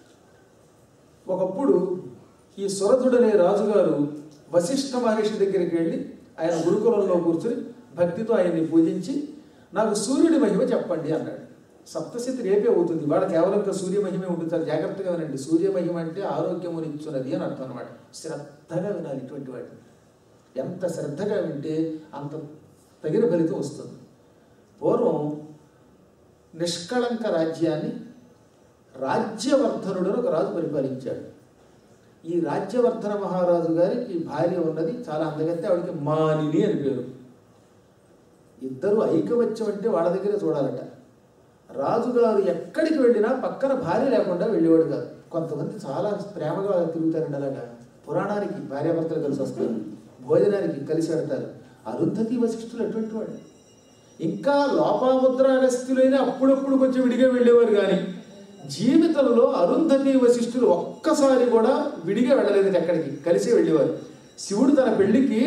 ఒకప్పుడు ఈ సురథుడనే రాజుగారు వశిష్ఠ మహర్షి దగ్గరికి వెళ్ళి ఆయన గురుకులంలో కూర్చుని భక్తితో ఆయన్ని పూజించి నాకు సూర్యుడి మహిమ చెప్పండి అన్నాడు సప్తశతి రేపే అవుతుంది వాళ్ళ కేవలం ఇంకా సూర్య మహిమే ఉంటుంది చాలా జాగ్రత్తగా వినండి సూర్య మహిమ అంటే ఆరోగ్యమునిచ్చున్నది అని అర్థం అనమాట శ్రద్ధగా వినాలి ఇటువంటి వాటిని ఎంత శ్రద్ధగా వింటే అంత తగిన ఫలితం వస్తుంది పూర్వం నిష్కళంక రాజ్యాన్ని రాజ్యవర్ధనుడు అని ఒక రాజు పరిపాలించాడు ఈ రాజ్యవర్ధన మహారాజు గారికి భార్య ఉన్నది చాలా అందగత్తే ఆవిడకి మానిని అని పేరు ఇద్దరు ఐకమత్యం అంటే వాళ్ళ దగ్గరే చూడాలట రాజుగారు ఎక్కడికి వెళ్ళినా పక్కన భార్య లేకుండా వెళ్ళేవాడు కాదు కొంతమంది చాలా ప్రేమగా తిరుగుతారండి అలాగా పురాణానికి భార్యాభర్తలు కలిసి వస్తారు భోజనానికి కలిసి వెడతారు అరుంధతి వశిష్ఠులు అటువంటి వాడు ఇంకా లోపాముద్ర అగస్త్యులైనా అప్పుడప్పుడు కొంచెం విడిగా వెళ్ళేవారు కానీ జీవితంలో అరుంధతి వశిష్ఠులు ఒక్కసారి కూడా విడిగా వెళ్ళలేదు ఎక్కడికి కలిసే వెళ్ళేవారు శివుడు తన పెళ్లికి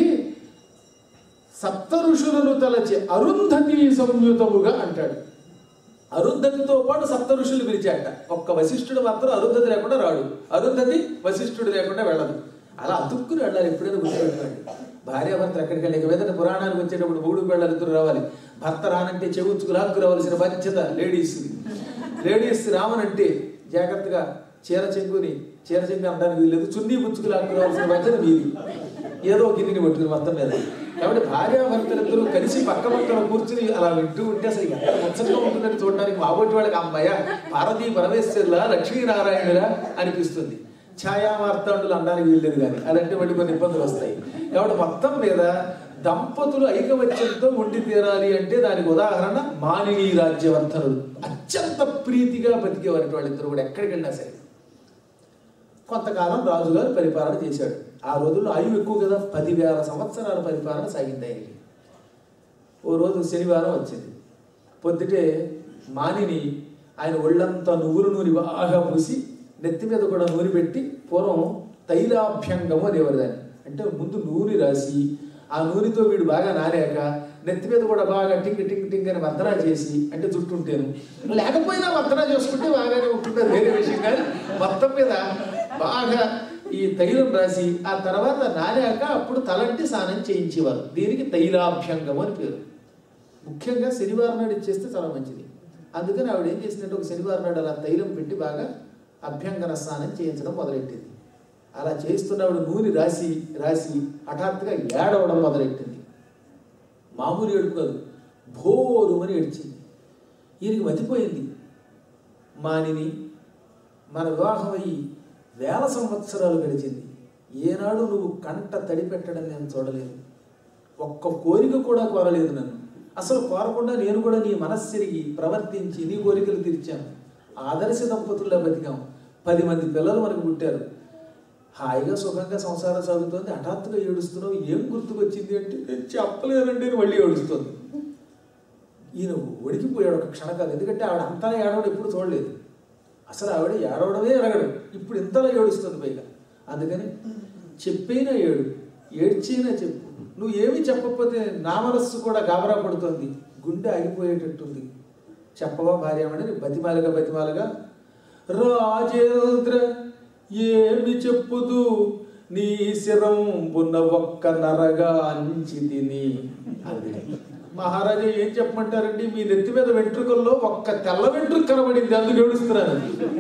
సప్త ఋషులను తలచి అరుంధతి సంయుతముగా అంటాడు అరుంధతితో పాటు సప్త ఋషులు పిలిచాట ఒక్క వశిష్ఠుడు మాత్రం అరుంధతి లేకుండా రాడు అరుంధతి వశిష్ఠుడు లేకుండా వెళ్ళదు అలా అతుక్కుని వెళ్ళాలి ఎప్పుడైనా గుర్తుపెట్టుకోండి భార్యాభర్తలు ఎక్కడికి వెళ్ళి ఇక మీదట పురాణానికి వచ్చేటప్పుడు మూడు పిల్లలు ఇద్దరు రావాలి భర్త రానంటే చెవుచ్చుకు లాక్కు రావాల్సిన బాధ్యత లేడీస్ లేడీస్ రామనంటే జాగ్రత్తగా చీర చెంగుని చీర చెంగు అనడానికి వీల్లేదు చున్నీ పుచ్చుకు లాక్కు రావాల్సిన బాధ్యత మీది ఏదో గిన్నెని పట్టుకుని మొత్తం మీద కాబట్టి భార్యాభర్తలిద్దరూ కలిసి పక్క పక్కన కూర్చుని అలా వింటూ ఉంటే అసలు ఎంత ముచ్చటగా ఉంటుందని చూడడానికి మాబోటి వాళ్ళకి అమ్మాయ పార్వతీ పరమేశ్వరులా లక్ష్మీనారాయణులా అనిపిస్తుంది ఛాయామార్తాండులు అనడానికి వీల్లేదు కానీ అదంటే మళ్ళీ కొన్ని ఇబ్బందులు వస్తాయి కాబట్టి మొత్తం మీద దంపతులు ఐకమత్యంతో ఉండి తీరాలి అంటే దానికి ఉదాహరణ మానిని రాజ్యవర్ధనుడు అత్యంత ప్రీతిగా బతికేవారి వాళ్ళిద్దరు కూడా ఎక్కడికి వెళ్ళినా సరే కొంతకాలం రాజుగారు పరిపాలన చేశాడు ఆ రోజుల్లో ఆయువు ఎక్కువ కదా పదివేల సంవత్సరాల పరిపాలన సాగింది ఆయనకి ఓ రోజు శనివారం వచ్చింది పొద్దుటే మానిని ఆయన ఒళ్ళంతా నువ్వులు నూనె బాగా పూసి నెత్తి మీద కూడా నూనె పెట్టి పూర్వం తైలాభ్యంగము అనేవారు దాన్ని అంటే ముందు నూనె రాసి ఆ నూనెతో వీడు బాగా నారాక నెత్తి మీద కూడా బాగా టింగ్ టింగ్ టింగ్ అని వందనా చేసి అంటే జుట్టు ఉంటేను లేకపోయినా వందనా చేసుకుంటే బాగానే ఉంటుంది అది వేరే విషయం కానీ మొత్తం మీద బాగా ఈ తైలం రాసి ఆ తర్వాత నారాక అప్పుడు తలంటి స్నానం చేయించేవారు దీనికి తైలాభ్యంగం అని పేరు ముఖ్యంగా శనివారం నాడు ఇచ్చేస్తే చాలా మంచిది అందుకని ఆవిడ ఏం చేసిందంటే ఒక శనివారం నాడు అలా తైలం పెట్టి బాగా అభ్యంగన స్నానం చేయించడం మొదలెట్టింది అలా చేస్తున్నప్పుడు నూనె రాసి రాసి హఠాత్తుగా ఏడవడం మొదలెట్టింది మామూలు ఏడుపు కాదు భోరుమని ఏడ్చింది ఈయనకి మతిపోయింది మానిని మన వివాహం అయ్యి వేల సంవత్సరాలు గడిచింది ఏనాడు నువ్వు కంట తడి పెట్టడం నేను చూడలేదు ఒక్క కోరిక కూడా కోరలేదు నన్ను అసలు కోరకుండా నేను కూడా నీ మనస్సిరిగి ప్రవర్తించి నీ కోరికలు తీర్చాను ఆదర్శ దంపతుల్లో బతికాం పది మంది పిల్లలు మనకు పుట్టారు హాయిగా సుఖంగా సంసారం సాగుతోంది హఠాత్తుగా ఏడుస్తున్నావు ఏం గుర్తుకొచ్చింది అంటే నేను చెప్పలేనండి అని మళ్ళీ ఏడుస్తుంది ఈయన ఒడికిపోయాడు ఒక క్షణకాలం ఎందుకంటే ఆవిడ అంతా ఏడవడం ఎప్పుడు చూడలేదు అసలు ఆవిడ ఏడవడమే ఎరగడు ఇప్పుడు ఇంతలా ఏడుస్తుంది పైగా అందుకని చెప్పైనా ఏడు ఏడ్చైనా చెప్పు నువ్వు ఏమి చెప్పకపోతే నా మనస్సు కూడా గాబరా పడుతోంది గుండె ఆగిపోయేటట్టుంది చెప్పవా భార్యమని బతిమాలగా బతిమాలగా రాజేంద్ర ఏమి చెప్పుదు నీ శిరం ఉన్న ఒక్క నరగా అంచి తిని అది మహారాజా ఏం చెప్పమంటారండి మీ నెత్తి మీద వెంట్రుకల్లో ఒక్క తెల్ల వెంట్రుక కనబడింది అందుకు ఏడుస్తున్నాను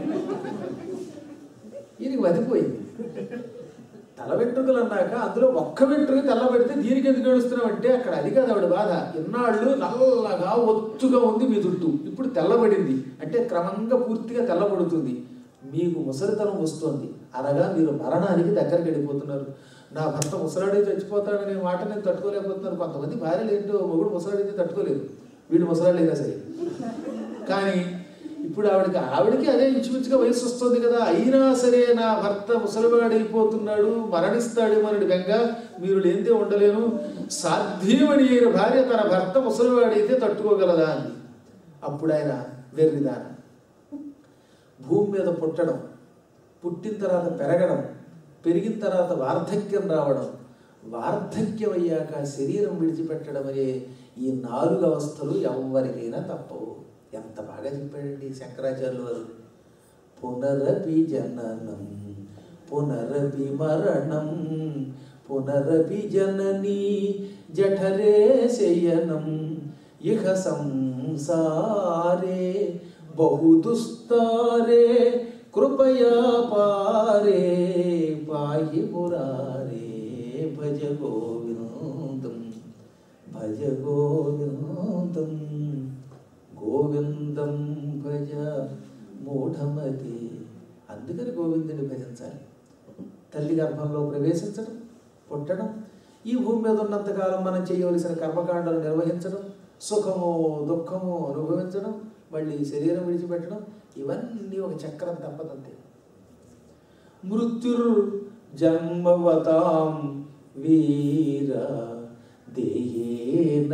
ఈయనకి వదిపోయింది తల వెంట్రుకలు అన్నాక అందులో ఒక్క వెంట్రుక తెల్లబెడితే దీనికి ఎందుకు ఏడుస్తున్నామంటే అక్కడ అది కాదు ఆవిడ బాధ ఇన్నాళ్ళు నల్లగా ఒత్తుగా ఉంది మీ జుట్టు ఇప్పుడు తెల్లబడింది అంటే క్రమంగా పూర్తిగా తెల్లబడుతుంది మీకు ముసలితనం వస్తుంది అనగా మీరు మరణానికి దగ్గరికి వెళ్ళిపోతున్నారు నా భర్త ముసలాడే చచ్చిపోతాడనే మాట నేను తట్టుకోలేకపోతున్నాను కొంతమంది భార్యలు ఏంటో మొగుడు ముసలాడైతే తట్టుకోలేదు వీడు ముసలాడైనా సరే కానీ ఇప్పుడు ఆవిడకి ఆవిడకి అదే ఇంచుమించుగా వయసు వస్తుంది కదా అయినా సరే నా భర్త ముసలివాడైపోతున్నాడు మరణిస్తాడేమోనని బెంగ మీరు లేనిదే ఉండలేను సాధ్యమని అయిన భార్య తన భర్త ముసలివాడైతే తట్టుకోగలదా అని అప్పుడు ఆయన వెర్రిదాన భూమి మీద పుట్టడం పుట్టిన తర్వాత పెరగడం పెరిగిన తర్వాత వార్ధక్యం రావడం వార్ధక్యం అయ్యాక శరీరం విడిచిపెట్టడం అనే ఈ నాలుగు అవస్థలు ఎవరికైనా తప్పవు ఎంత బాగా చెప్పాడండి శంకరాచార్యులు వారు పునరపి జననం పునరపి మరణం పునరపి జనని జఠరే శయనం ఇహ సంసారే బహుదుస్తారే కృపయా పారే పాయి పురారే భజ గోవిందం భజ గోవిందం గోవిందం భజ మూఢమతి అందుకని గోవిందుని భజించాలి తల్లి గర్భంలో ప్రవేశించడం పుట్టడం ఈ భూమి మీద ఉన్నంతకాలం మనం చేయవలసిన కర్మకాండాలు నిర్వహించడం సుఖము దుఃఖము అనుభవించడం మళ్ళీ శరీరం విడిచిపెట్టడం ఇవన్నీ ఒక చక్రం తప్పదంతే మృత్యుర్ జన్మవతాం వీర దేహేన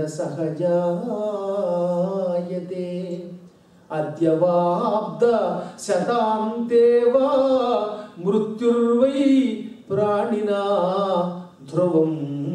సహజాయతే అద్యవాబ్ద శతాంతే వా మృత్యుర్వై ప్రాణినా ధ్రువం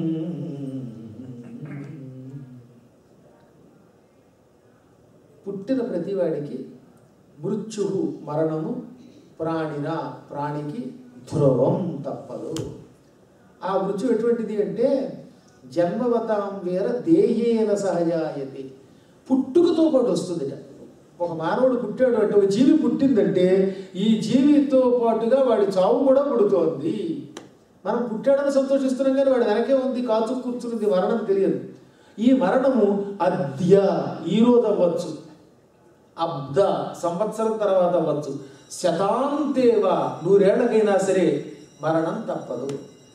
పుట్టిన ప్రతివాడికి మృత్యు మరణము ప్రాణిన ప్రాణికి ధ్రువం తప్పదు ఆ మృత్యు ఎటువంటిది అంటే జన్మవతాం వేర దేహేన సహజాయతి పుట్టుకతో పాటు వస్తుందిట ఒక మానవుడు పుట్టాడు అంటే ఒక జీవి పుట్టిందంటే ఈ జీవితో పాటుగా వాడి చావు కూడా పుడుతోంది మనం పుట్టాడని సంతోషిస్తున్నాం కానీ వాడి వెనకే ఉంది కాచు కూర్చున్నది మరణం తెలియదు ఈ మరణము అద్య ఈ రోజు అవ్వచ్చు అబ్ద సంవత్సరం తర్వాత అవ్వచ్చు శతాంతేవా నూరేళ్లకైనా సరే మరణం తప్పదు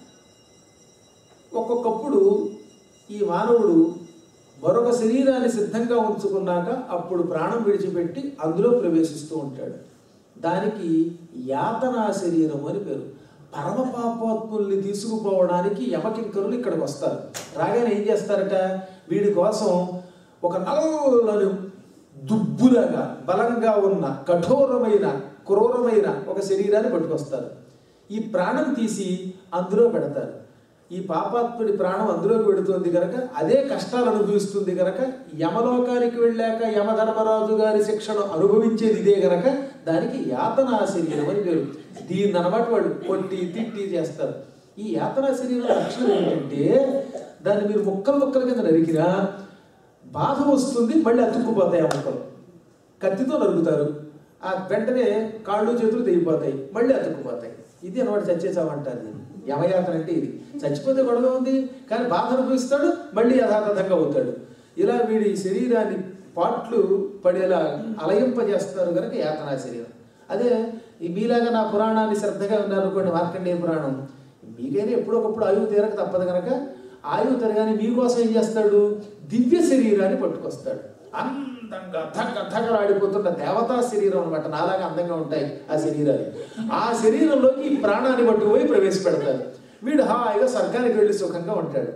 ఒక్కొక్కప్పుడు ఈ మానవుడు మరొక శరీరాన్ని సిద్ధంగా ఉంచుకున్నాక అప్పుడు ప్రాణం విడిచిపెట్టి అందులో ప్రవేశిస్తూ ఉంటాడు దానికి యాతనా శరీరం అని పేరు పరమ పాపాత్ముల్ని తీసుకుపోవడానికి యమకింకరులు ఇక్కడికి వస్తారు రాగానే ఏం చేస్తారట వీడి కోసం ఒక నల్లని దుబ్బులాగా బలంగా ఉన్న కఠోరమైన క్రూరమైన ఒక శరీరాన్ని పట్టుకొస్తారు ఈ ప్రాణం తీసి అందులో పెడతారు ఈ పాపాత్ముడి ప్రాణం అందులోకి పెడుతుంది కనుక అదే కష్టాలు అనుభవిస్తుంది కనుక యమలోకానికి వెళ్ళాక యమధర్మరాజు గారి శిక్షను అనుభవించేది ఇదే గనక దానికి యాతనా శరీరం అని పేరు దీన్ని అనమాట వాడు కొట్టి తిట్టి చేస్తారు ఈ యాతనా శరీరం లక్షణం ఏంటంటే దాన్ని మీరు ముక్కలు ముక్కల కింద నరికినా బాధ వస్తుంది మళ్ళీ అతుక్కుపోతాయి ఆ ముక్కలు కత్తితో నరుగుతారు ఆ వెంటనే కాళ్ళు చేతులు తెగిపోతాయి మళ్ళీ అతుక్కుపోతాయి ఇది అనమాట చచ్చేసామంటారు దీన్ని యమయాత్ర అంటే ఇది చచ్చిపోతే గొడవ ఉంది కానీ బాధ అనుభవిస్తాడు మళ్ళీ యథాతథంగా అవుతాడు ఇలా వీడి శరీరాన్ని పాట్లు పడేలా అలయింపజేస్తారు కనుక యాతనా శరీరం అదే ఈ మీలాగా నా పురాణాన్ని శ్రద్ధగా ఉన్నారనుకోండి మార్కండేయ పురాణం మీకైనా ఎప్పుడొకప్పుడు ఆయువు తీరక తప్పదు కనుక ఆయువు తరగానే మీకోసం ఏం చేస్తాడు దివ్య శరీరాన్ని పట్టుకొస్తాడు అందంగా ధగ ధగలాడిపోతున్న దేవతా శరీరం అనమాట నాలాగా అందంగా ఉంటాయి ఆ శరీరాలు ఆ శరీరంలోకి ఈ ప్రాణాన్ని పట్టుకుపోయి ప్రవేశపెడతారు వీడు హాయిగా స్వర్గానికి వెళ్ళి సుఖంగా ఉంటాడు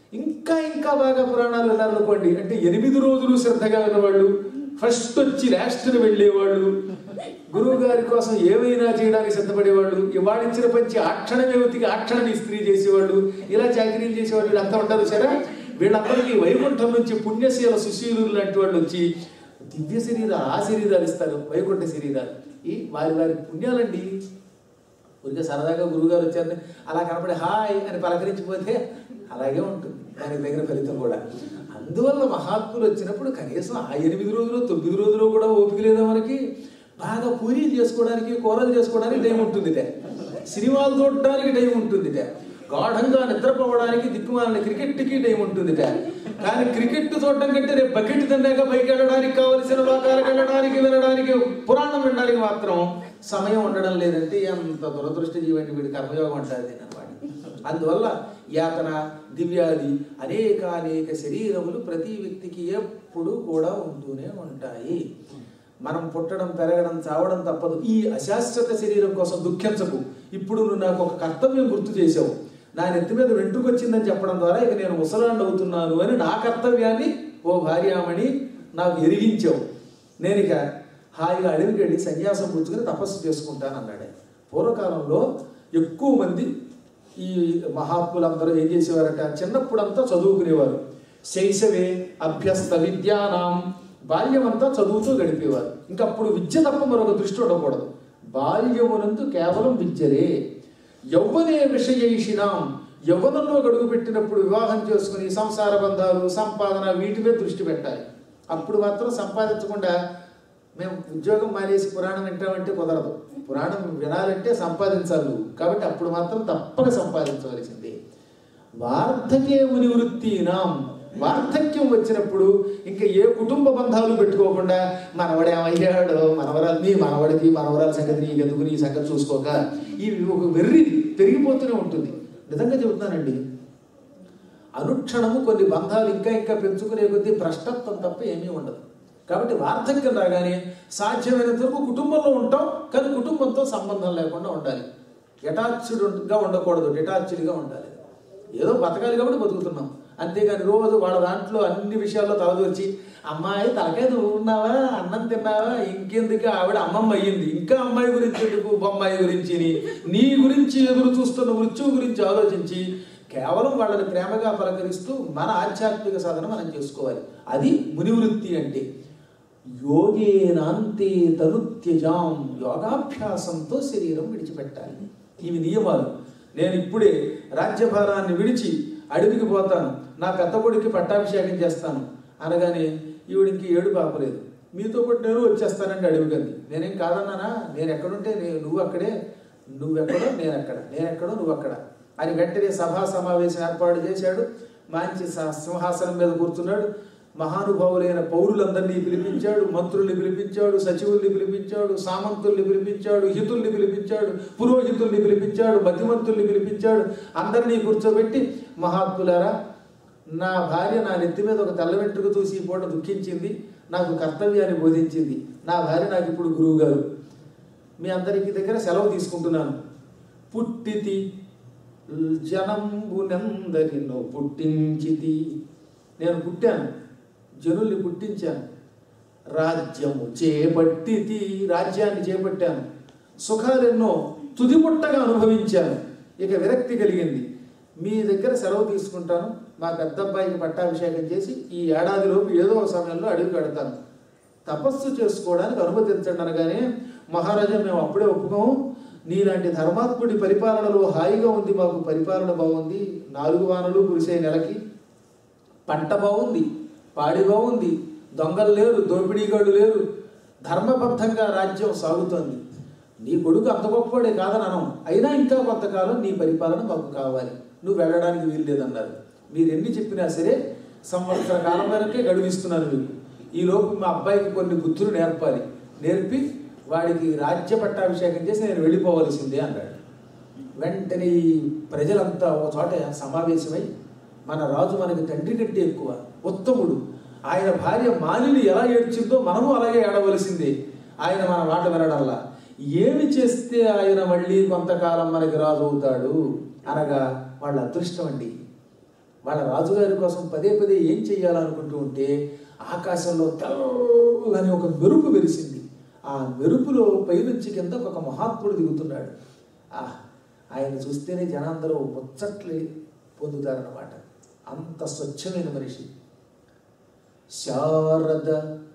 ఇంకా ఇంకా బాగా పురాణాలు విన్నారనుకోండి అంటే ఎనిమిది రోజులు శ్రద్ధగా విన్నవాళ్ళు ఫస్ట్ వచ్చి లాస్ట్ని వెళ్ళేవాళ్ళు గురువు గారి కోసం ఏమైనా చేయడానికి సిద్ధపడేవాళ్ళు ఇవాళ ఇచ్చిన పంచి ఆ క్షణమే ఉతికి ఆ క్షణం ఇస్త్రీ చేసేవాళ్ళు ఇలా చాకరీలు చేసేవాళ్ళు వీళ్ళంతా ఉంటారు సరే వీళ్ళందరికీ వైకుంఠం నుంచి పుణ్యశీల సుశీలు లాంటి వాళ్ళు వచ్చి దివ్య శరీరాలు ఆ శరీరాలు ఇస్తారు వైకుంఠ శరీరాలు ఈ వారి వారి పుణ్యాలండి ఊరికే సరదాగా గురువుగారు వచ్చారని అలా కనపడి హాయ్ అని పలకరించిపోతే అలాగే ఉంటుంది దానికి తగిన ఫలితం కూడా అందువల్ల మహాత్ములు వచ్చినప్పుడు కనీసం ఆ ఎనిమిది రోజులు తొమ్మిది రోజులు కూడా ఓపిక లేదా మనకి బాగా పూరీలు చేసుకోవడానికి కూరలు చేసుకోవడానికి టైం ఉంటుందిట సినిమాలు చూడడానికి టైం ఉంటుందిట గాఢంగా నిద్రపోవడానికి దిక్కుమాలిన క్రికెట్కి టైం ఉంటుందిట కానీ క్రికెట్ చూడటం కంటే రేపు బకెట్ తిన్నాక పైకి వెళ్ళడానికి కావలసిన వాకాలకు వెళ్ళడానికి వినడానికి పురాణం వినడానికి మాత్రం సమయం ఉండడం లేదంటే ఎంత దురదృష్ట జీవండి వీడి కర్మయోగం అంటారు దీని అన్నమాట అందువల్ల యాతన దివ్యాది అనేక అనేక శరీరములు ప్రతి వ్యక్తికి ఎప్పుడు కూడా ఉంటూనే ఉంటాయి మనం పుట్టడం పెరగడం చావడం తప్పదు ఈ అశాశ్వత శరీరం కోసం దుఃఖించకు ఇప్పుడు నువ్వు నాకు ఒక కర్తవ్యం గుర్తు చేసావు నా నెత్తి మీద వెంట్రుకు వచ్చిందని చెప్పడం ద్వారా ఇక నేను ముసలాండ్ అవుతున్నాను అని నా కర్తవ్యాన్ని ఓ భార్యామణి నాకు ఎరిగించావు నేను ఇక హాయిగా అడవికి వెళ్ళి సన్యాసం పుచ్చుకొని తపస్సు చేసుకుంటాను అన్నాడు ఆయన. పూర్వకాలంలో ఎక్కువ మంది ఈ మహాత్ములందరూ ఏం చేసేవారట చిన్నప్పుడంతా చదువుకునేవారు శైశవే అభ్యస్త విద్యానాం బాల్యమంతా చదువుతూ గడిపేవారు ఇంకా అప్పుడు విద్య తప్ప మరొక దృష్టి ఉండకూడదు బాల్యమునందు కేవలం విద్యలే యౌవనే విషయైషినాం యవ్వనంలో గడుగు పెట్టినప్పుడు వివాహం చేసుకుని సంసార బంధాలు సంపాదన వీటి మీద దృష్టి పెట్టాలి అప్పుడు మాత్రం సంపాదించకుండా మేము ఉద్యోగం మానేసి పురాణం వింటామంటే కుదరదు పురాణం వినాలంటే సంపాదించాలి నువ్వు. కాబట్టి అప్పుడు మాత్రం తప్పక సంపాదించవలసిందే వార్ధకే ఉనివృత్తినాం వార్ధక్యం వచ్చినప్పుడు ఇంకా ఏ కుటుంబ బంధాలు పెట్టుకోకుండా మనవడు ఏమయ్యాడో మనవరాలు నీ మనవడికి మనవరాల సంగతి నీకు ఎందుకు నీ సంగతి చూసుకోక ఈ ఒక వెర్రి పెరిగిపోతూనే ఉంటుంది నిజంగా చెబుతున్నానండి అనుక్షణము కొన్ని బంధాలు ఇంకా ఇంకా పెంచుకునే కొద్దీ భ్రష్టత్వం తప్ప ఏమీ ఉండదు కాబట్టి వార్ధక్యం రాగానే సాధ్యమైనంత వరకు కుటుంబంలో ఉంటాం కానీ కుటుంబంతో సంబంధం లేకుండా ఉండాలి అటాచ్డ్గా ఉండకూడదు డిటాచ్డ్గా ఉండాలి ఏదో బతకాలి కాబట్టి బతుకుతున్నాం అంతేగాని రోజు వాళ్ళ దాంట్లో అన్ని విషయాల్లో తలదూర్చి అమ్మాయి తలకాయ ఉన్నావా అన్నం తిన్నావా ఇంకెందుకు ఆవిడ అమ్మమ్మ అయ్యింది ఇంకా అమ్మాయి గురించి ఎందుకు బొమ్మాయి గురించి నీ గురించి ఎదురు చూస్తున్న మృత్యువు గురించి ఆలోచించి కేవలం వాళ్ళని ప్రేమగా పలకరిస్తూ మన ఆధ్యాత్మిక సాధన మనం చేసుకోవాలి అది మునివృత్తి అంటే యోగేనాంతే తనుత్యజాం యోగాభ్యాసంతో శరీరం విడిచిపెట్టాలి ఇవి నియమాలు నేను ఇప్పుడే రాజ్యభారాన్ని విడిచి అడవికి పోతాను నా పెద్ద కొడుక్కి పట్టాభిషేకం చేస్తాను అనగానే ఈవిడికి ఏడు పాపలేదు మీతో పాటు నేను వచ్చేస్తానండి అడవికి అంది నేనేం కాదన్నానా నేను ఎక్కడుంటే నేను నువ్వు అక్కడే నువ్వెక్కడో నేను అక్కడ నేను ఎక్కడో నువ్వు అక్కడ అని వెంటనే సభా సమావేశం ఏర్పాటు చేశాడు మంచి స- సింహాసనం మీద కూర్చున్నాడు మహానుభావులైన పౌరులందరినీ పిలిపించాడు మంత్రుల్ని పిలిపించాడు సచివుల్ని పిలిపించాడు సామంతుల్ని పిలిపించాడు హితుల్ని పిలిపించాడు పురోహితుల్ని పిలిపించాడు మధ్యమంతుల్ని పిలిపించాడు అందరినీ కూర్చోబెట్టి మహాత్ములారా నా భార్య నా నెత్తి మీద ఒక తెల్ల వెంట్రుక చూసి ఈ పూట దుఃఖించింది నాకు కర్తవ్యాన్ని బోధించింది నా భార్య నాకు ఇప్పుడు గురువు గారు మీ అందరికి దగ్గర సెలవు తీసుకుంటున్నాను పుట్టితి జనంబునందరినో పుట్టించితి నేను పుట్టాను జనుల్ని పుట్టించాను రాజ్యము చేపట్టితి రాజ్యాన్ని చేపట్టాను సుఖాలెన్నో తుదిముట్టగా అనుభవించాను ఇక విరక్తి కలిగింది మీ దగ్గర సెలవు తీసుకుంటాను మా పెద్ద అబ్బాయికి పట్టాభిషేకం చేసి ఈ ఏడాదిలోపు ఏదో ఒక సమయంలో అడుగు పెడతాను తపస్సు చేసుకోవడానికి అనుమతించండి అనగానే మహారాజా మేము అప్పుడే ఒప్పుకోము నీలాంటి ధర్మాత్ముడి పరిపాలనలో హాయిగా ఉంది మాకు పరిపాలన బాగుంది నాలుగు వానలు కురిసే నెలకి పంట బాగుంది పాడి బాగుంది దొంగలు లేరు దోపిడీగాడు లేరు ధర్మబద్ధంగా రాజ్యం సాగుతోంది నీ కొడుకు అంత గొప్పవాడే కాదని అనం అయినా ఇంకా కొంతకాలం నీ పరిపాలన మాకు కావాలి నువ్వు వెళ్ళడానికి వీలు లేదన్నారు మీరు ఎన్ని చెప్పినా సరే సంవత్సర కాలం వరకే గడువిస్తున్నాను మీకు ఈలోపు మా అబ్బాయికి కొన్ని బుద్ధులు నేర్పాలి నేర్పి వాడికి రాజ్య పట్టాభిషేకం చేసి నేను వెళ్ళిపోవలసిందే అన్నాడు వెంటనే ఈ ప్రజలంతా ఒక చోట సమావేశమై మన రాజు మనకి తండ్రి కంటే ఎక్కువ ఉత్తముడు ఆయన భార్య మాలిని ఎలా ఏడ్చిందో మనము అలాగే ఏడవలసిందే ఆయన మన మాట వినడంలా ఏమి చేస్తే ఆయన మళ్ళీ కొంతకాలం మనకి రాజు అవుతాడు అనగా వాళ్ళ అదృష్టం అండి వాళ్ళ రాజుగారి కోసం పదే పదే ఏం చెయ్యాలనుకుంటూ ఉంటే ఆకాశంలో తెల్లని ఒక మెరుపు వెలిసింది ఆ మెరుపులో పైనుంచి కింద ఒక మహాత్ముడు దిగుతున్నాడు ఆ ఆయన చూస్తేనే జనాందరూ ముచ్చట్లు పొందుతారన్నమాట అంత స్వచ్ఛమైన మనిషి శారద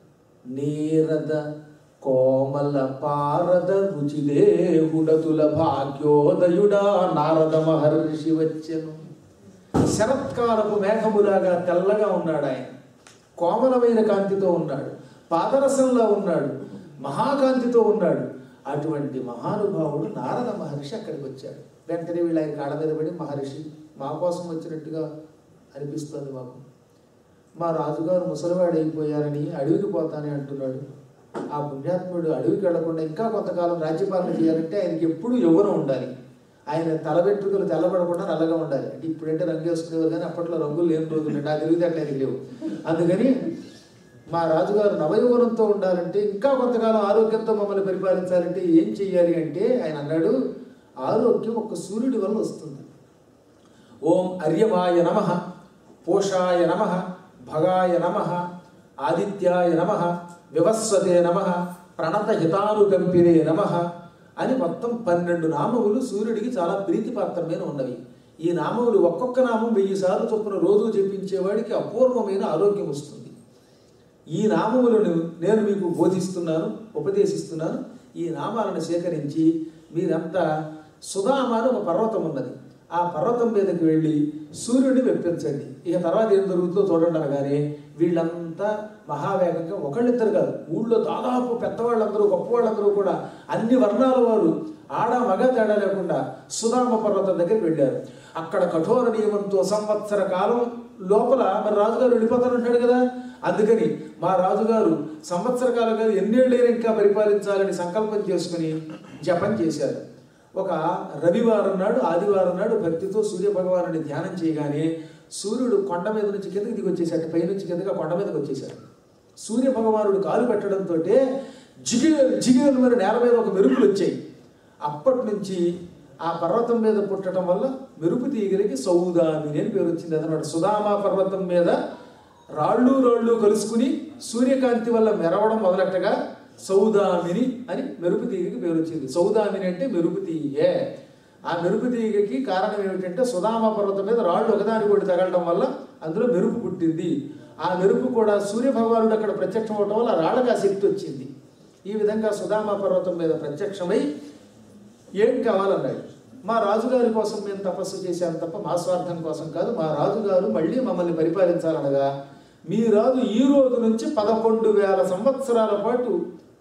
నీరద కోమల పారద రుచిదేహుడతుల భాగ్యోదయుడా నారద మహర్షి వచ్చెను శరత్కాలపు మేఘములాగా తెల్లగా ఉన్నాడు ఆయన కోమలమైన కాంతితో ఉన్నాడు పాదరసంలో ఉన్నాడు మహాకాంతితో ఉన్నాడు అటువంటి మహానుభావుడు నారద మహర్షి అక్కడికి వచ్చాడు వెంటనే వీళ్ళు ఆయన కాళ్ళ మీద పడి మహర్షి మా కోసం వచ్చినట్టుగా అనిపిస్తోంది మాకు మా రాజుగారు ముసలివాడు అయిపోయారని అడవికి పోతానే అంటున్నాడు ఆ పుణ్యాత్ముడు అడవికి వెళ్లకుండా ఇంకా కొంతకాలం రాజ్యపాలన చేయాలంటే ఆయనకి ఎప్పుడు యవ్వనం ఉండాలి ఆయన తల వెంట్రుకలు తెల్లబడకుండా నల్లగా ఉండాలి అంటే ఇప్పుడంటే రంగు వేసుకునేవారు కానీ అప్పట్లో రంగులు లేని రోజులు నా తెలివితేటలు ఆయనకి లేవు అందుకని మా రాజుగారు నవయౌవనంతో ఉండాలంటే ఇంకా కొంతకాలం ఆరోగ్యంతో మమ్మల్ని పరిపాలించాలంటే ఏం చెయ్యాలి అంటే ఆయన అన్నాడు ఆరోగ్యం ఒక సూర్యుడి వల్ల వస్తుంది ఓం అర్యమాయ నమ పోషాయ నమ భగాయ నమ ఆదిత్యాయ నమ వివస్వతే నమ ప్రణత హితానుకంపినే నమ అని మొత్తం పన్నెండు నామములు సూర్యుడికి చాలా ప్రీతిపాత్రమైన ఉన్నవి ఈ నామములు ఒక్కొక్క నామం వెయ్యి సార్లు చొప్పున రోజు జపించేవాడికి అపూర్వమైన ఆరోగ్యం వస్తుంది ఈ నామములను నేను మీకు బోధిస్తున్నాను ఉపదేశిస్తున్నాను ఈ నామాలను సేకరించి మీరంతా సుధామ అని ఒక పర్వతం ఉన్నది ఆ పర్వతం మీదకి వెళ్ళి సూర్యుడిని మెప్పించండి ఇక తర్వాత ఏం జరుగుతుందో చూడండి అనగానే వీళ్ళంతా మహావేగంగా ఒకళ్ళిద్దరు కాదు ఊళ్ళో దాదాపు పెద్దవాళ్ళందరూ గొప్పవాళ్ళందరూ కూడా అన్ని వర్ణాల వారు ఆడ మగ తేడా లేకుండా సుధామ పర్వతం దగ్గరికి వెళ్ళారు అక్కడ కఠోర నియమంతో సంవత్సర కాలం లోపల మరి రాజుగారు వెళ్ళిపోతానంటాడు కదా అందుకని మా రాజుగారు సంవత్సర కాలం కాదు ఎన్నేళ్ళైనా ఇంకా పరిపాలించాలని సంకల్పం చేసుకుని జపం చేశారు ఒక రవివారం నాడు ఆదివారం నాడు భక్తితో సూర్య భగవానుని ధ్యానం చేయగానే సూర్యుడు కొండ మీద నుంచి కిందకి దిగి వచ్చేసాడు పైనుంచి కిందగా కొండ మీదకి వచ్చేసాడు సూర్య భగవానుడు కాలు పెట్టడంతో జిగేలు జిగేలు మరి నేల మీద ఒక మెరుపులు వచ్చాయి అప్పటి నుంచి ఆ పర్వతం మీద పుట్టడం వల్ల మెరుపు తీగలకి సౌదామిని అని పేరు వచ్చింది అన్నమాట సుధామా పర్వతం మీద రాళ్ళు రాళ్ళు కలుసుకుని సూర్యకాంతి వల్ల మెరవడం మొదలెట్టగా సౌదామిని అని మెరుపు తీగకి పేరు వచ్చింది సౌదామిని అంటే మెరుపు తీగే ఆ మెరుపు తీగకి కారణం ఏమిటంటే సుధామ పర్వతం మీద రాళ్ళు ఒకదానికొకటి తగలడం వల్ల అందులో మెరుపు పుట్టింది ఆ మెరుపు కూడా సూర్య భగవానుడు అక్కడ ప్రత్యక్షం అవడం వల్ల ఆ రాళ్ళకి ఆ శక్తి వచ్చింది ఈ విధంగా సుధామ పర్వతం మీద ప్రత్యక్షమై ఏం కావాలన్నాడు మా రాజుగారి కోసం మేము తపస్సు చేశాం తప్ప మా స్వార్థం కోసం కాదు మా రాజుగారు మళ్ళీ మమ్మల్ని పరిపాలించాలనగా మీ రాజు ఈ రోజు నుంచి పదకొండు వేల సంవత్సరాల పాటు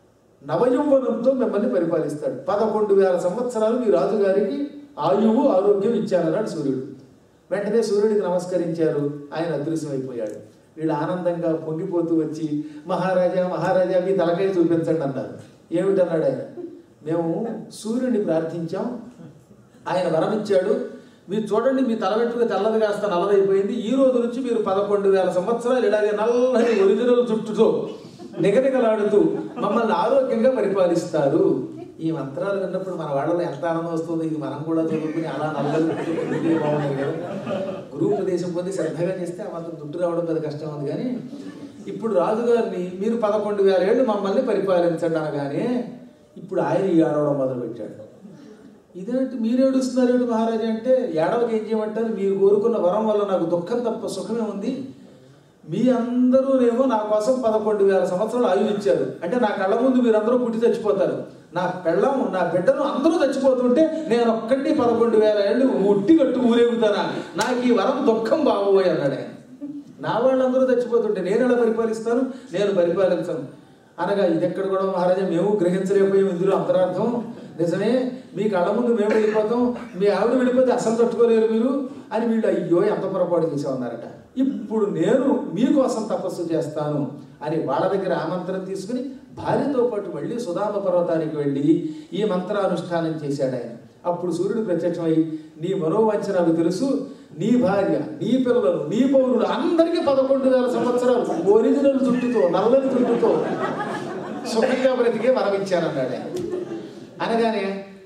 నవయౌవనంతో మిమ్మల్ని పరిపాలిస్తాడు పదకొండు వేల సంవత్సరాలు మీ రాజుగారికి ఆయువు ఆరోగ్యం ఇచ్చారన్నాడు సూర్యుడు వెంటనే సూర్యుడికి నమస్కరించారు ఆయన అదృశ్యమైపోయాడు వీళ్ళు ఆనందంగా పొంగిపోతూ వచ్చి మహారాజా మహారాజా మీ తలకాయ చూపించండి అన్నారు ఏమిటన్నాడు ఆయన మేము సూర్యుడిని ప్రార్థించాం ఆయన వరం ఇచ్చాడు మీరు చూడండి మీ తల వెంట్రుక తెల్లది కాస్త నల్లదైపోయింది ఈ రోజు నుంచి మీరు పదకొండు వేల సంవత్సరాలు ఇలాగే నల్లని ఒరిజినల్ జుట్టుతో నిగనిగలాడుతూ మమ్మల్ని ఆరోగ్యంగా పరిపాలిస్తారు ఈ మంత్రాలు విన్నప్పుడు మన వాళ్ళలో ఎంత ఆనందం వస్తుంది ఇది మనం కూడా చదువుకుని అలా నల్లగా జుట్టుతో బాగుంది కదా గురువు ఉపదేశం పొంది శ్రద్ధగా చేస్తే ఆ మాత్రం దుడ్డు రావడం పెద్ద కష్టం ఉంది కానీ ఇప్పుడు రాజుగారిని మీరు పదకొండు వేల ఏళ్ళు మమ్మల్ని పరిపాలించండి అనగానే ఇప్పుడు ఆయన ఈ ఆడవడం మొదలుపెట్టాడు ఇదేంటి మీరు ఏడుస్తున్నారు ఏడు మహారాజా అంటే ఏడవకి ఏం చేయమంటారు మీరు కోరుకున్న వరం వల్ల నాకు దుఃఖం తప్ప సుఖమే ఉంది మీ అందరూనేమో నా కోసం పదకొండు వేల సంవత్సరాలు ఆయువు ఇచ్చారు అంటే నా కళ్ళ ముందు మీరందరూ పుట్టి చచ్చిపోతారు నా పెళ్ళం నా బిడ్డను అందరూ చచ్చిపోతుంటే నేను ఒక్కటి పదకొండు వేల ఏళ్ళు ఉట్టి కట్టు ఊరేగుతానా నాకు ఈ వరం దుఃఖం బాగోయ్ అన్నాడు ఆయన నా వాళ్ళందరూ చచ్చిపోతుంటే నేను ఎలా పరిపాలిస్తాను నేను పరిపాలించను అనగా ఇది ఎక్కడ కూడా మహారాజా మేము గ్రహించలేకపోయాం ఇందులో అంతరార్థం నిజమే మీ కళ్ళ ముందు మేము వెళ్ళిపోతాం మీ ఆవిడ వెళ్ళిపోతే అసలు తట్టుకోలేరు మీరు అని వీళ్ళు అయ్యో ఎంత పొరపాటు చేసామన్నారట ఇప్పుడు నేను మీకోసం తపస్సు చేస్తాను అని వాళ్ళ దగ్గర ఆమంత్రం తీసుకుని భార్యతో పాటు మళ్ళీ సుధామ పర్వతానికి వెళ్ళి ఈ మంత్రానుష్ఠానం చేశాడు ఆయన అప్పుడు సూర్యుడు ప్రత్యక్షమై నీ మనోవంచ నాకు తెలుసు నీ భార్య నీ పిల్లలు నీ పౌరులు అందరికీ పదకొండు వేల సంవత్సరాలు ఒరిజినల్ జుట్టుతో నల్లని జుట్టుతో సుఖంగా బ్రతికే వరం ఇచ్చానన్నాడు ఆయన అనగానే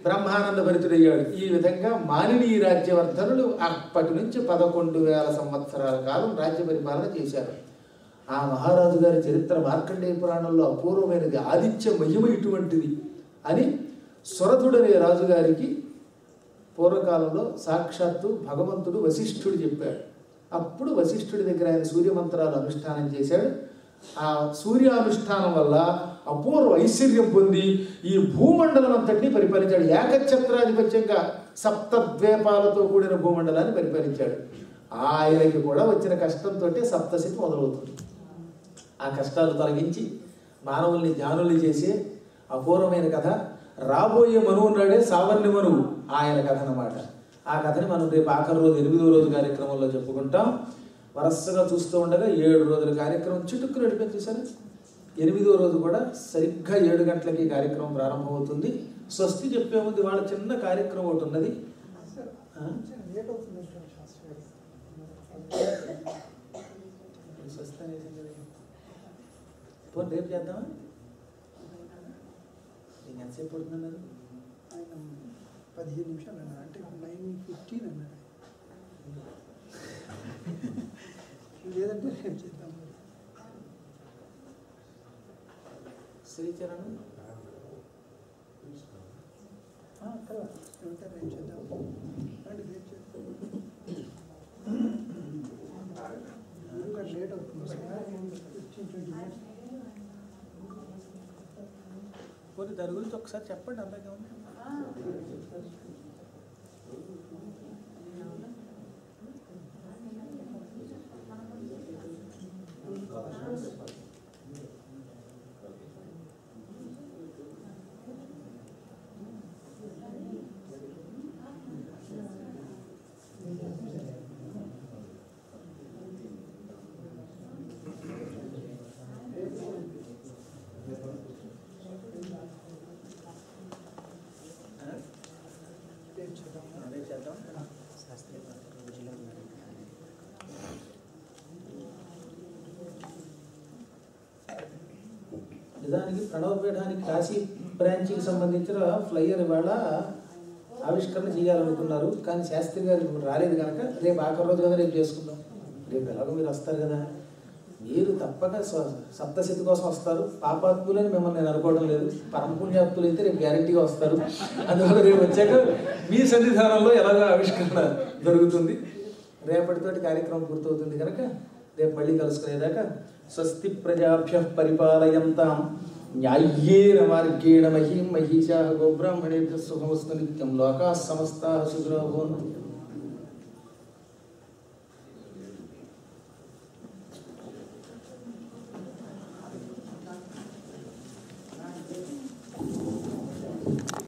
బ్రహ్మానంద భరితుడయ్యాడు ఈ విధంగా మానిని రాజ్యవర్ధనులు అప్పటి నుంచి పదకొండు వేల సంవత్సరాల కాలం రాజ్య పరిపాలన చేశారు ఆ మహారాజు గారి చరిత్ర మార్కండేయ పురాణంలో అపూర్వమైనది ఆదిత్య మహిమ ఇటువంటిది అని సురథుడనే రాజుగారికి పూర్వకాలంలో సాక్షాత్తు భగవంతుడు వశిష్ఠుడు చెప్పాడు అప్పుడు వశిష్ఠుడి దగ్గర ఆయన సూర్యమంత్రాలు అనుష్ఠానం చేశాడు ఆ సూర్యానుష్ఠానం వల్ల అపూర్వ ఐశ్వర్యం పొంది ఈ భూమండలం అంతటినీ పరిపాలించాడు ఏకఛత్రాధిపత్యంగా సప్త ద్వీపాలతో కూడిన భూమండలాన్ని పరిపాలించాడు ఆయనకి కూడా వచ్చిన కష్టంతో సప్తశతి మొదలవుతుంది ఆ కష్టాలు తొలగించి మానవుల్ని జ్ఞానుల్ని చేసే అపూర్వమైన కథ రాబోయే మనువు ఉన్నాడే సావర్ణి మనువు ఆయన కథ అన్నమాట ఆ కథని మనం రేపు ఆఖరి రోజు ఎనిమిదో రోజు కార్యక్రమంలో చెప్పుకుంటాం వరసగా చూస్తూ ఉండగా ఏడు రోజుల కార్యక్రమం చుట్టుకు నడిపి చూసారా ఎనిమిదో రోజు కూడా సరిగ్గా ఏడు గంటలకి ఈ కార్యక్రమం ప్రారంభమవుతుంది స్వస్తి చెప్పే ముందు వాళ్ళ చిన్న కార్యక్రమం ఒకటి ఉన్నది ఆ? లేట్ అవుతుంది శాస్త్రి గారు స్వస్తి అనేది కదా. పోనీ రేపు చేద్దామా నేను ఎంతసేపు పడుతున్నారు ఆయన పదిహేను నిమిషాలు అన్నారు అంటే నైన్ ఫిఫ్టీన్ అన్నాడు లేదంటే రేపు చేద్దాం శ్రీచరణ్ ఆ, తర్వాత ఏమంటే రేపు చేద్దాం రండి రేపు చేద్దాం ఇంకా లేట్ అవుతుంది ఫిఫ్టీన్ ట్వంటీ మినిట్స్ పోనీ దాని గురించి ఒకసారి చెప్పండి అందాక రేపు చేద్దాం అదే చేద్దాం నిజానికి ప్రణవపీఠానికి కాశీ బ్రాంచ్కి సంబంధించిన ఫ్లైయర్ ఇవాళ ఆవిష్కరణ చేయాలనుకున్నారు కానీ శాస్త్రి గారు రాలేదు కనుక రేపు ఆఖరి రోజు కదా రేపు చేసుకుందాం రేపు ఎలాగో మీరు వస్తారు కదా మీరు తప్పక స్వ- సప్తశతి కోసం వస్తారు పాపాత్ములని మిమ్మల్ని నేను అనుకోవడం లేదు పరమ పుణ్యాత్ములు అయితే రేపు గ్యారంటీగా వస్తారు అందువల్ల రేపు వచ్చాక మీ సన్నిధానంలో ఎలాగో ఆవిష్కరణ జరుగుతుంది రేపటితోటి కార్యక్రమం పూర్తవుతుంది కనుక రేపు మళ్ళీ కలుసుకునేదాకా స్వస్తి ప్రజాభ్య పరిపాలయంతాం న్యాయ్యేన మార్గేణ మహీం మహిషా గోబ్రాహ్మణేభ్య శుభమస్తు నిత్యం లోకా సమస్తా సుగ్రహోన్